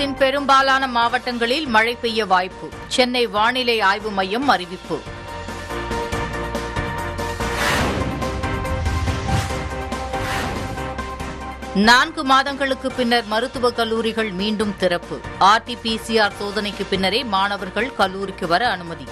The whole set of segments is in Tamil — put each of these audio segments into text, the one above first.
தமிழகத்தின் பெரும்பாலான மாவட்டங்களில் மழை பெய்ய வாய்ப்பு சென்னை வானிலை ஆய்வு மையம் அறிவிப்பு நான்கு மாதங்களுக்கு பின்னர் மருத்துவக் கல்லூரிகள் மீண்டும் திறப்பு ஆர்டிபிசிஆர் சோதனைக்கு பின்னரே மாணவர்கள் கல்லூரிக்கு வர அனுமதி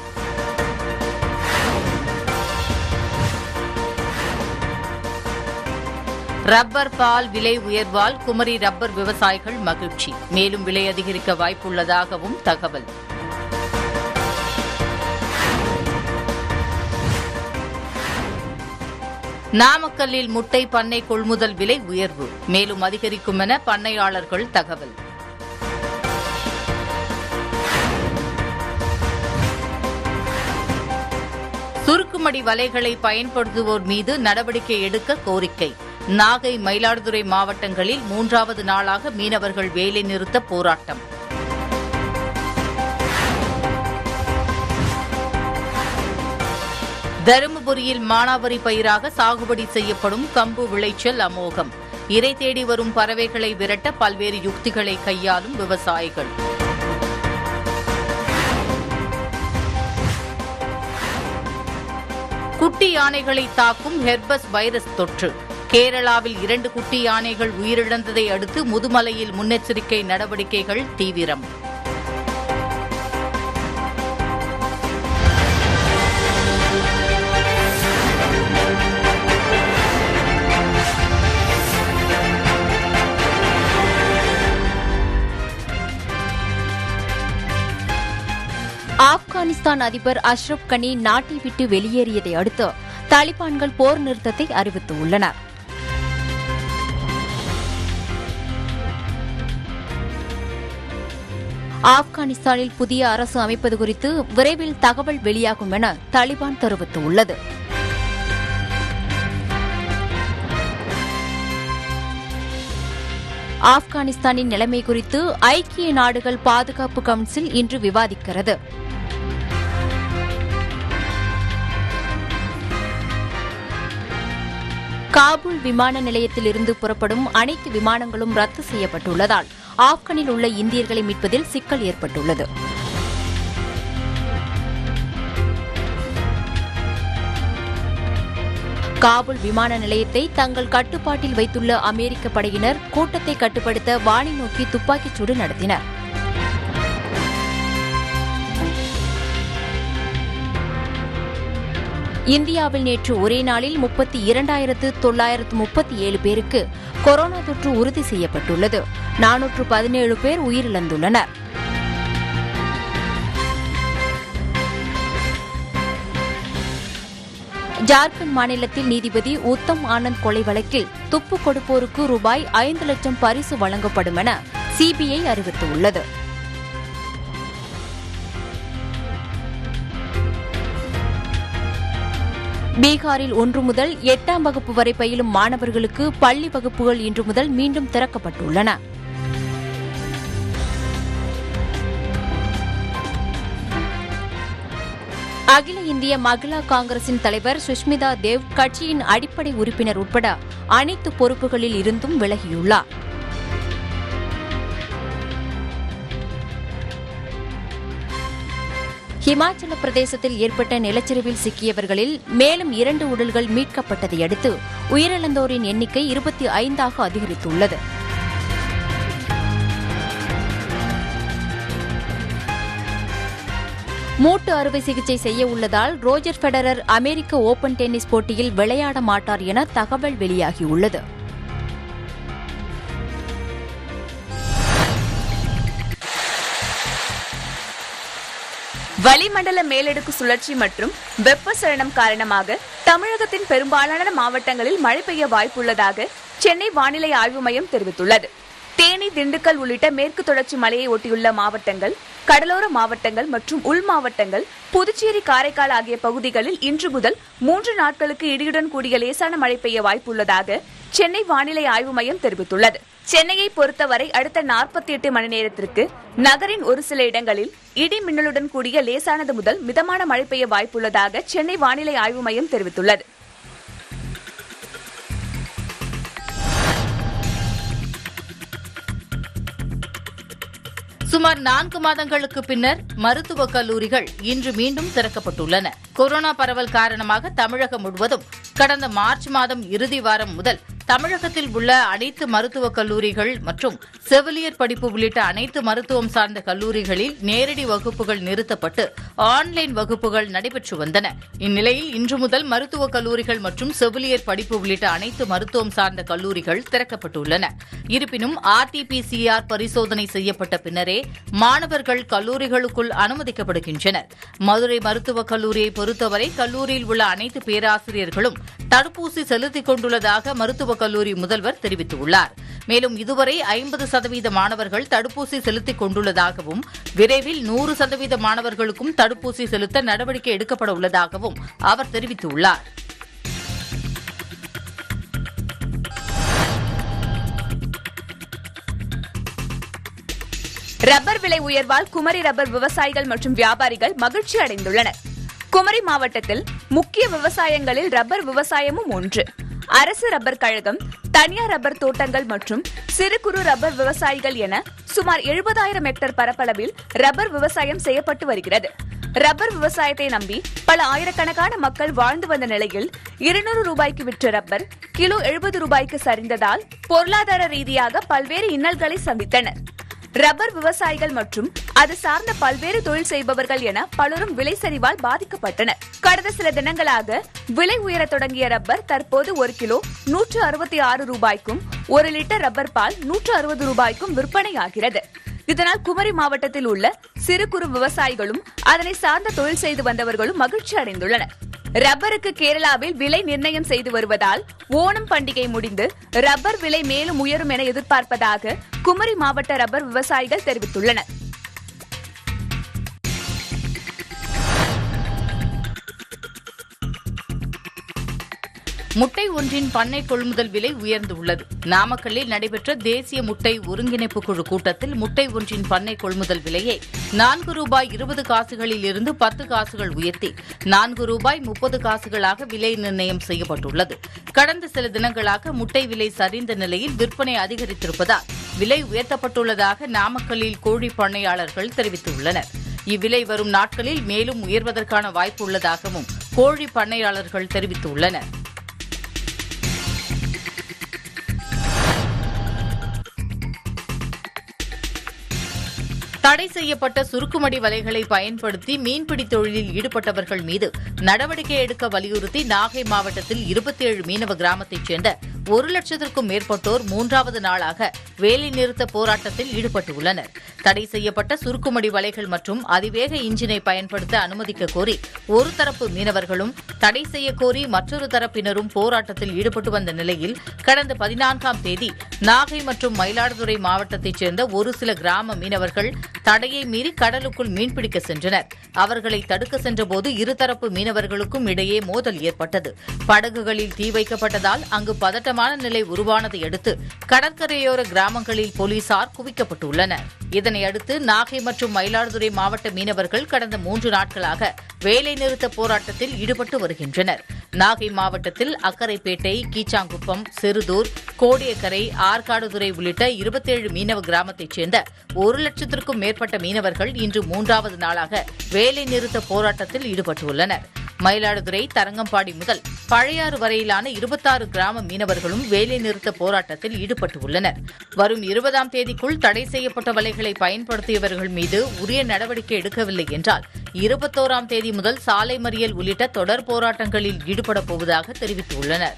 ரப்பர் பால் விலை உயர்வால் குமரி ரப்பர் விவசாயிகள் மகிழ்ச்சி மேலும் விலை அதிகரிக்க வாய்ப்புள்ளதாகவும் தகவல் நாமக்கல்லில் முட்டை பண்ணை கொள்முதல் விலை உயர்வு மேலும் அதிகரிக்கும் என பண்ணையாளர்கள் தகவல் சுருக்குமடி வலைகளை பயன்படுத்துவோர் மீது நடவடிக்கை எடுக்க கோரிக்கை நாகை மயிலாடுதுறை மாவட்டங்களில் மூன்றாவது நாளாக மீனவர்கள் வேலைநிறுத்த போராட்டம் தருமபுரியில் மானாவரி பயிராக சாகுபடி செய்யப்படும் கம்பு விளைச்சல் அமோகம் இரை தேடி வரும் பறவைகளை விரட்ட பல்வேறு யுக்திகளை கையாளும் விவசாயிகள் குட்டி யானைகளை தாக்கும் ஹெர்பஸ் வைரஸ் தொற்று கேரளாவில் இரண்டு குட்டி யானைகள் உயிரிழந்ததை அடுத்து முதுமலையில் முன்னெச்சரிக்கை நடவடிக்கைகள் தீவிரம் ஆப்கானிஸ்தான் அதிபர் அஷ்ரப் கனி நாட்டை விட்டு வெளியேறியதை அடுத்து தாலிபான்கள் போர் நிறுத்தத்தை அறிவித்துள்ளனர் ஆப்கானிஸ்தானில் புதிய அரசு அமைப்பது குறித்து விரைவில் தகவல் வெளியாகும் என தாலிபான் தெரிவித்துள்ளது ஆப்கானிஸ்தானின் நிலைமை குறித்து ஐக்கிய நாடுகள் பாதுகாப்பு கவுன்சில் இன்று விவாதிக்கிறது காபூல் விமான நிலையத்திலிருந்து புறப்படும் அனைத்து விமானங்களும் ரத்து செய்யப்பட்டுள்ளதால் ஆப்கானில் உள்ள இந்தியர்களை மீட்பதில் சிக்கல் ஏற்பட்டுள்ளது காபூல் விமான நிலையத்தை தங்கள் கட்டுப்பாட்டில் வைத்துள்ள அமெரிக்க படையினர் கூட்டத்தை கட்டுப்படுத்த வானை நோக்கி துப்பாக்கிச் சூடு நடத்தினர் இந்தியாவில் நேற்று ஒரே நாளில் முப்பத்தி இரண்டாயிரத்து தொள்ளாயிரத்து முப்பத்தி ஏழு பேருக்கு கொரோனா தொற்று உறுதி செய்யப்பட்டுள்ளது நானூற்று பதினேழு பேர் உயிரிழந்துள்ளனர் ஜார்க்கண்ட் மாநிலத்தில் நீதிபதி உத்தம் ஆனந்த் கொலை வழக்கில் துப்பு கொடுப்போருக்கு ரூபாய் ஐந்து லட்சம் பரிசு வழங்கப்படும் என சிபிஐ அறிவித்துள்ளது பீகாரில் ஒன்று முதல் எட்டாம் வகுப்பு வரை பயிலும் மாணவர்களுக்கு பள்ளி வகுப்புகள் இன்று முதல் மீண்டும் திறக்கப்பட்டுள்ளன அகில இந்திய மகிழா காங்கிரசின் தலைவர் சுஷ்மிதா தேவ் கட்சியின் அடிப்படை உறுப்பினர் உட்பட அனைத்து பொறுப்புகளில் இருந்தும் விலகியுள்ளார் ஹிமாச்சல பிரதேசத்தில் ஏற்பட்ட நிலச்சரிவில் சிக்கியவர்களில் மேலும் இரண்டு உடல்கள் மீட்கப்பட்டதை அடுத்து உயிரிழந்தோரின் எண்ணிக்கை இருபத்தி ஐந்தாக அதிகரித்துள்ளது மூட்டு அறுவை சிகிச்சை செய்ய உள்ளதால் ரோஜர் ஃபெடரர் அமெரிக்க ஓபன் டென்னிஸ் போட்டியில் விளையாட மாட்டார் என தகவல் வெளியாகியுள்ளது வளிமண்டல மேலடுக்கு சுழற்சி மற்றும் வெப்பசலனம் காரணமாக தமிழகத்தின் பெரும்பாலான மாவட்டங்களில் மழை பெய்ய வாய்ப்புள்ளதாக சென்னை வானிலை ஆய்வு மையம் தெரிவித்துள்ளது தேனி திண்டுக்கல் உள்ளிட்ட மேற்கு தொடர்ச்சி மலையை ஒட்டியுள்ள மாவட்டங்கள் கடலோர மாவட்டங்கள் மற்றும் உள் மாவட்டங்கள் புதுச்சேரி காரைக்கால் ஆகிய பகுதிகளில் இன்று முதல் மூன்று நாட்களுக்கு இடியுடன் கூடிய லேசான மழை பெய்ய வாய்ப்புள்ளதாக சென்னை வானிலை ஆய்வு மையம் தெரிவித்துள்ளது சென்னையை பொறுத்தவரை அடுத்த நாற்பத்தி எட்டு மணி நேரத்திற்கு நகரின் ஒரு சில இடங்களில் இடி மின்னலுடன் கூடிய லேசானது முதல் மிதமான மழை பெய்ய வாய்ப்புள்ளதாக சென்னை வானிலை ஆய்வு மையம் தெரிவித்துள்ளது சுமார் நான்கு மாதங்களுக்கு பின்னர் மருத்துவக் கல்லூரிகள் இன்று மீண்டும் திறக்கப்பட்டுள்ளன கொரோனா பரவல் காரணமாக தமிழகம் முழுவதும் கடந்த மார்ச் மாதம் இறுதி வாரம் முதல் தமிழகத்தில் உள்ள அனைத்து மருத்துவக் கல்லூரிகள் மற்றும் செவிலியர் படிப்பு உள்ளிட்ட அனைத்து மருத்துவம் சார்ந்த கல்லூரிகளில் நேரடி வகுப்புகள் நிறுத்தப்பட்டு ஆன்லைன் வகுப்புகள் நடைபெற்று வந்தன இந்நிலையில் இன்று முதல் மருத்துவக் கல்லூரிகள் மற்றும் செவிலியர் படிப்பு உள்ளிட்ட அனைத்து மருத்துவம் சார்ந்த கல்லூரிகள் திறக்கப்பட்டுள்ளன இருப்பினும் ஆர்டிபிசிஆர் பரிசோதனை செய்யப்பட்ட பின்னரே மாணவர்கள் கல்லூரிகளுக்குள் அனுமதிக்கப்படுகின்றனர் மதுரை மருத்துவக் கல்லூரியை பொறுத்தவரை கல்லூரியில் உள்ள அனைத்து பேராசிரியர்களும் தடுப்பூசி செலுத்திக் கொண்டுள்ளதாக மருத்துவக் கல்லூரி முதல்வர் தெரிவித்துள்ளார் மேலும் இதுவரை ஐம்பது சதவீத மாணவர்கள் தடுப்பூசி செலுத்திக் கொண்டுள்ளதாகவும் விரைவில் நூறு சதவீத மாணவர்களுக்கும் தடுப்பூசி செலுத்த நடவடிக்கை எடுக்கப்பட உள்ளதாகவும் அவர் தெரிவித்துள்ளார் ரப்பர் விலை உயர்வால் குமரி ரப்பர் விவசாயிகள் மற்றும் வியாபாரிகள் மகிழ்ச்சி அடைந்துள்ளனர் குமரி மாவட்டத்தில் முக்கிய விவசாயங்களில் ரப்பர் விவசாயமும் ஒன்று அரசு ரப்பர் கழகம் தனியார் ரப்பர் தோட்டங்கள் மற்றும் சிறு குறு ரப்பர் விவசாயிகள் என சுமார் எழுபதாயிரம் ஹெக்டேர் பரப்பளவில் ரப்பர் விவசாயம் செய்யப்பட்டு வருகிறது ரப்பர் விவசாயத்தை நம்பி பல ஆயிரக்கணக்கான மக்கள் வாழ்ந்து வந்த நிலையில் இருநூறு ரூபாய்க்கு விற்ற ரப்பர் கிலோ எழுபது ரூபாய்க்கு சரிந்ததால் பொருளாதார ரீதியாக பல்வேறு இன்னல்களை சந்தித்தனர் ரப்பர் விவசாயிகள் மற்றும் அது சார்ந்த பல்வேறு தொழில் செய்பவர்கள் என பலரும் விலை சரிவால் பாதிக்கப்பட்டனர் கடந்த சில தினங்களாக விலை உயரத் தொடங்கிய ரப்பர் தற்போது ஒரு கிலோ நூற்று அறுபத்தி ஆறு ரூபாய்க்கும் ஒரு லிட்டர் ரப்பர் பால் நூற்று அறுபது ரூபாய்க்கும் விற்பனையாகிறது இதனால் குமரி மாவட்டத்தில் உள்ள சிறு குறு விவசாயிகளும் அதனை சார்ந்த தொழில் செய்து வந்தவர்களும் மகிழ்ச்சி அடைந்துள்ளனர் ரப்பருக்கு கேரளாவில் விலை நிர்ணயம் செய்து வருவதால் ஓணம் பண்டிகை முடிந்து ரப்பர் விலை மேலும் உயரும் என எதிர்பார்ப்பதாக குமரி மாவட்ட ரப்பர் விவசாயிகள் தெரிவித்துள்ளனர் முட்டை ஒன்றின் பண்ணை கொள்முதல் விலை உயர்ந்துள்ளது நாமக்கல்லில் நடைபெற்ற தேசிய முட்டை ஒருங்கிணைப்பு குழு கூட்டத்தில் முட்டை ஒன்றின் பண்ணை கொள்முதல் விலையை நான்கு ரூபாய் இருபது காசுகளில் இருந்து பத்து காசுகள் உயர்த்தி நான்கு ரூபாய் முப்பது காசுகளாக விலை நிர்ணயம் செய்யப்பட்டுள்ளது கடந்த சில தினங்களாக முட்டை விலை சரிந்த நிலையில் விற்பனை அதிகரித்திருப்பதால் விலை உயர்த்தப்பட்டுள்ளதாக நாமக்கல்லில் கோழி பண்ணையாளர்கள் தெரிவித்துள்ளனர் இவ்விலை வரும் நாட்களில் மேலும் உயர்வதற்கான வாய்ப்பு உள்ளதாகவும் கோழி பண்ணையாளர்கள் தெரிவித்துள்ளனர் தடை செய்யப்பட்ட சுருக்குமடி வலைகளை பயன்படுத்தி மீன்பிடி தொழிலில் ஈடுபட்டவர்கள் மீது நடவடிக்கை எடுக்க வலியுறுத்தி நாகை மாவட்டத்தில் இருபத்தேழு மீனவ கிராமத்தைச் சேர்ந்த ஒரு லட்சத்திற்கும் மேற்பட்டோர் மூன்றாவது நாளாக வேலைநிறுத்த போராட்டத்தில் ஈடுபட்டுள்ளனர் தடை செய்யப்பட்ட சுருக்குமடி வலைகள் மற்றும் அதிவேக இன்ஜினை பயன்படுத்த அனுமதிக்க கோரி ஒரு தரப்பு மீனவர்களும் தடை செய்ய கோரி மற்றொரு தரப்பினரும் போராட்டத்தில் ஈடுபட்டு வந்த நிலையில் கடந்த பதினான்காம் தேதி நாகை மற்றும் மயிலாடுதுறை மாவட்டத்தைச் சேர்ந்த ஒரு சில கிராம மீனவர்கள் தடையை மீறி கடலுக்குள் மீன்பிடிக்க சென்றனர் அவர்களை தடுக்க சென்றபோது இருதரப்பு மீனவர்களுக்கும் இடையே மோதல் ஏற்பட்டது படகுகளில் தீ வைக்கப்பட்டதால் அங்கு பதட்டமான நிலை உருவானதை அடுத்து கடற்கரையோர கிராமங்களில் போலீசார் குவிக்கப்பட்டுள்ளனர் இதனையடுத்து நாகை மற்றும் மயிலாடுதுறை மாவட்ட மீனவர்கள் கடந்த மூன்று நாட்களாக வேலைநிறுத்த போராட்டத்தில் ஈடுபட்டு வருகின்றனர் நாகை மாவட்டத்தில் அக்கரைப்பேட்டை கீச்சாங்குப்பம் செருதூர் கோடியக்கரை ஆற்காடுதுறை உள்ளிட்ட இருபத்தேழு மீனவ கிராமத்தைச் சேர்ந்த ஒரு லட்சத்திற்கும் மேற்பட்ட மீனவர்கள் இன்று மூன்றாவது நாளாக வேலைநிறுத்த போராட்டத்தில் ஈடுபட்டுள்ளனர் மயிலாடுதுறை தரங்கம்பாடி முதல் பழையாறு வரையிலான இருபத்தாறு கிராம மீனவர்களும் வேலைநிறுத்த போராட்டத்தில் ஈடுபட்டுள்ளனர் வரும் இருபதாம் தேதிக்குள் தடை செய்யப்பட்ட வலைகளை பயன்படுத்தியவர்கள் மீது உரிய நடவடிக்கை எடுக்கவில்லை என்றால் இருபத்தோராம் தேதி முதல் சாலை மறியல் உள்ளிட்ட தொடர் போராட்டங்களில் ஈடுபடப் போவதாக தெரிவித்துள்ளனர்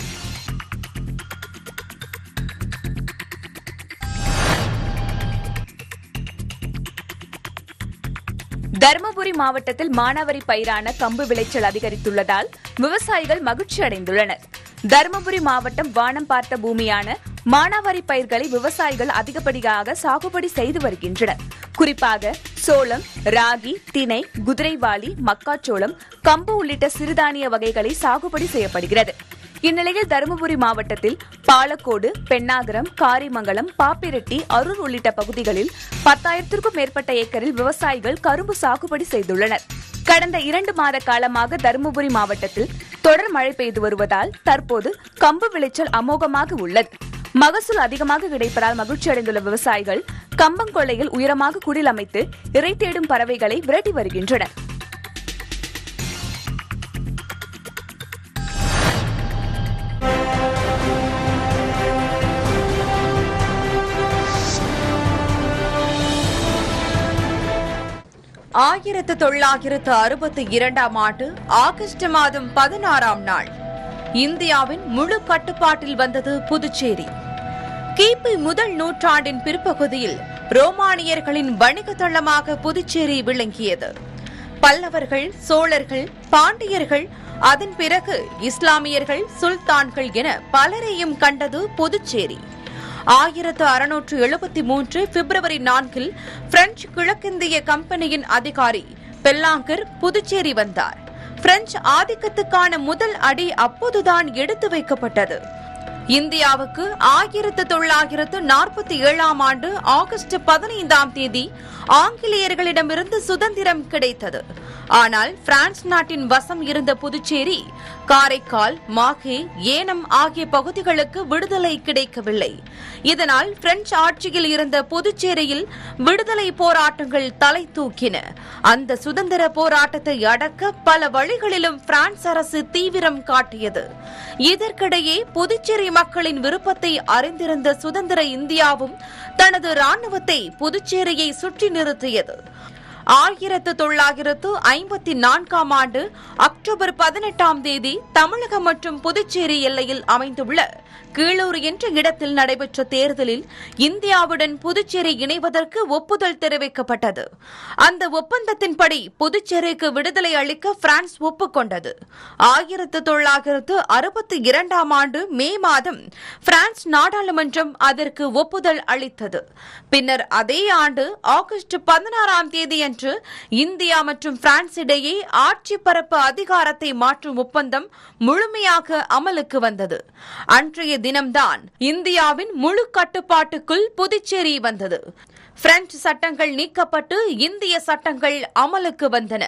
தருமபுரி மாவட்டத்தில் மானாவரி பயிரான கம்பு விளைச்சல் அதிகரித்துள்ளதால் விவசாயிகள் மகிழ்ச்சி அடைந்துள்ளனர் தருமபுரி மாவட்டம் வானம் பார்த்த பூமியான மானாவாரி பயிர்களை விவசாயிகள் அதிகப்படியாக சாகுபடி செய்து வருகின்றனர் குறிப்பாக சோளம் ராகி திணை குதிரைவாளி மக்காச்சோளம் கம்பு உள்ளிட்ட சிறுதானிய வகைகளை சாகுபடி செய்யப்படுகிறது இந்நிலையில் தருமபுரி மாவட்டத்தில் பாலக்கோடு பெண்ணாகரம் காரிமங்கலம் பாப்பிரெட்டி அரூர் உள்ளிட்ட பகுதிகளில் பத்தாயிரத்திற்கும் மேற்பட்ட ஏக்கரில் விவசாயிகள் கரும்பு சாகுபடி செய்துள்ளனர் கடந்த இரண்டு மாத காலமாக தருமபுரி மாவட்டத்தில் தொடர் மழை பெய்து வருவதால் தற்போது கம்பு விளைச்சல் அமோகமாக உள்ளது மகசூல் அதிகமாக கிடைப்பதால் மகிழ்ச்சி அடைந்துள்ள விவசாயிகள் கம்பங்கொள்ளையில் உயரமாக குடில் அமைத்து இறை தேடும் பறவைகளை விரட்டி வருகின்றனர் ஆயிரத்து தொள்ளாயிரத்து அறுபத்தி இரண்டாம் ஆண்டு ஆகஸ்ட் மாதம் பதினாறாம் நாள் இந்தியாவின் முழு கட்டுப்பாட்டில் வந்தது புதுச்சேரி கிபி முதல் நூற்றாண்டின் பிற்பகுதியில் ரோமானியர்களின் வணிக தளமாக புதுச்சேரி விளங்கியது பல்லவர்கள் சோழர்கள் பாண்டியர்கள் அதன் பிறகு இஸ்லாமியர்கள் சுல்தான்கள் என பலரையும் கண்டது புதுச்சேரி ஆயிரத்து அறுநூற்று எழுபத்தி மூன்று பிப்ரவரி நான்கில் பிரெஞ்சு கிழக்கிந்திய கம்பெனியின் அதிகாரி பெல்லாங்கர் புதுச்சேரி வந்தார் பிரெஞ்சு ஆதிக்கத்துக்கான முதல் அடி அப்போதுதான் எடுத்து வைக்கப்பட்டது இந்தியாவுக்கு ஆயிரத்து தொள்ளாயிரத்து நாற்பத்தி ஏழாம் ஆண்டு ஆகஸ்ட் பதினைந்தாம் தேதி ஆங்கிலேயர்களிடமிருந்து சுதந்திரம் கிடைத்தது ஆனால் பிரான்ஸ் நாட்டின் வசம் இருந்த புதுச்சேரி காரைக்கால் மாஹே ஏனம் ஆகிய பகுதிகளுக்கு விடுதலை கிடைக்கவில்லை இதனால் பிரெஞ்சு ஆட்சியில் இருந்த புதுச்சேரியில் விடுதலை போராட்டங்கள் தலை தூக்கின அந்த சுதந்திர போராட்டத்தை அடக்க பல வழிகளிலும் பிரான்ஸ் அரசு தீவிரம் காட்டியது இதற்கிடையே புதுச்சேரி மக்களின் விருப்பத்தை அறிந்திருந்த சுதந்திர இந்தியாவும் தனது ராணுவத்தை புதுச்சேரியை சுற்றி நிறுத்தியது ஆயிரத்து தொள்ளாயிரத்து ஐம்பத்தி நான்காம் ஆண்டு அக்டோபர் பதினெட்டாம் தேதி தமிழகம் மற்றும் புதுச்சேரி எல்லையில் அமைந்துள்ள கீழூர் என்ற இடத்தில் நடைபெற்ற தேர்தலில் இந்தியாவுடன் புதுச்சேரி இணைவதற்கு ஒப்புதல் தெரிவிக்கப்பட்டது அந்த ஒப்பந்தத்தின்படி புதுச்சேரிக்கு விடுதலை அளிக்க பிரான்ஸ் ஒப்புக்கொண்டது ஆயிரத்து தொள்ளாயிரத்து அறுபத்தி இரண்டாம் ஆண்டு மே மாதம் பிரான்ஸ் நாடாளுமன்றம் அதற்கு ஒப்புதல் அளித்தது பின்னர் அதே ஆண்டு ஆகஸ்ட் பதினாறாம் தேதியன்று இந்தியா மற்றும் பிரான்ஸ் இடையே ஆட்சி பரப்பு அதிகாரத்தை மாற்றும் ஒப்பந்தம் முழுமையாக அமலுக்கு வந்தது அன்றைய தினம்தான் இந்தியாவின் முழு கட்டுப்பாட்டுக்குள் புதுச்சேரி வந்தது பிரெஞ்சு சட்டங்கள் நீக்கப்பட்டு இந்திய சட்டங்கள் அமலுக்கு வந்தன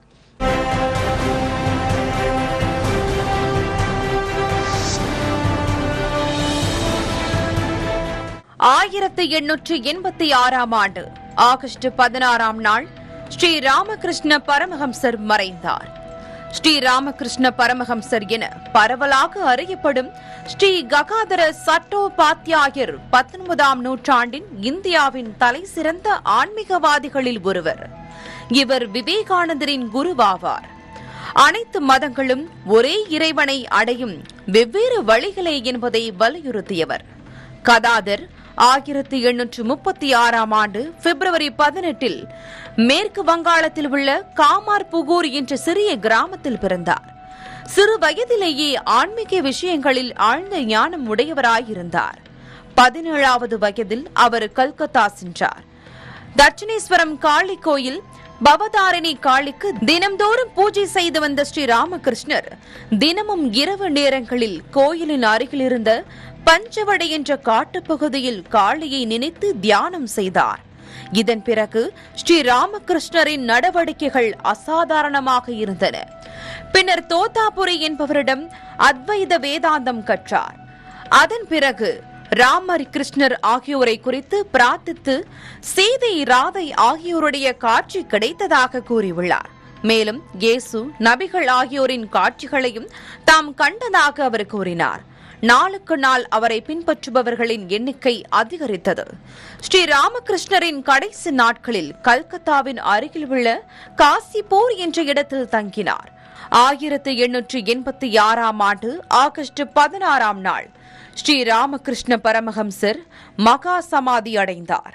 ஆயிரத்து எண்ணூற்று எண்பத்தி ஆறாம் ஆண்டு ஆகஸ்ட் பதினாறாம் நாள் ஸ்ரீ ராமகிருஷ்ண பரமஹம்சர் மறைந்தார் ஸ்ரீ ராமகிருஷ்ண பரமஹம்சர் என பரவலாக அறியப்படும் ஸ்ரீ ககாதர சட்டோபாத்யாயர் பத்தொன்பதாம் நூற்றாண்டின் இந்தியாவின் தலைசிறந்த ஆன்மீகவாதிகளில் ஒருவர் இவர் விவேகானந்தரின் குருவாவார் அனைத்து மதங்களும் ஒரே இறைவனை அடையும் வெவ்வேறு வழிகளே என்பதை வலியுறுத்தியவர் கதாதர் ஆயிரத்தி எண்ணூற்று முப்பத்தி ஆறாம் ஆண்டு பிப்ரவரி பதினெட்டில் மேற்கு வங்காளத்தில் உள்ள காமார் புகூர் என்ற சிறிய கிராமத்தில் பிறந்தார் சிறு வயதிலேயே ஆன்மீக விஷயங்களில் ஆழ்ந்த ஞானம் உடையவராயிருந்தார் பதினேழாவது வயதில் அவர் கல்கத்தா சென்றார் தட்சிணேஸ்வரம் காளி கோயில் பவதாரிணி காளிக்கு தினம்தோறும் பூஜை செய்து வந்த ஸ்ரீ ராமகிருஷ்ணர் தினமும் இரவு நேரங்களில் கோயிலின் அருகில் இருந்த பஞ்சவடை என்ற காட்டுப்பகுதியில் காளியை நினைத்து தியானம் செய்தார் இதன் பிறகு ஸ்ரீ ராமகிருஷ்ணரின் நடவடிக்கைகள் அசாதாரணமாக இருந்தன பின்னர் தோத்தாபுரி என்பவரிடம் அத்வைத வேதாந்தம் கற்றார் அதன் பிறகு ராமர் கிருஷ்ணர் ஆகியோரை குறித்து பிரார்த்தித்து சீதை ராதை ஆகியோருடைய காட்சி கிடைத்ததாக கூறியுள்ளார் மேலும் இயேசு நபிகள் ஆகியோரின் காட்சிகளையும் தாம் கண்டதாக அவர் கூறினார் நாளுக்கு நாள் அவரை பின்பற்றுபவர்களின் எண்ணிக்கை அதிகரித்தது ஸ்ரீ ராமகிருஷ்ணரின் கடைசி நாட்களில் கல்கத்தாவின் அருகில் உள்ள காசிபூர் என்ற இடத்தில் தங்கினார் ஆயிரத்து எண்ணூற்று எண்பத்தி ஆறாம் ஆண்டு ஆகஸ்ட் பதினாறாம் நாள் ஸ்ரீ ராமகிருஷ்ண பரமஹம்சர் மகா சமாதி அடைந்தார்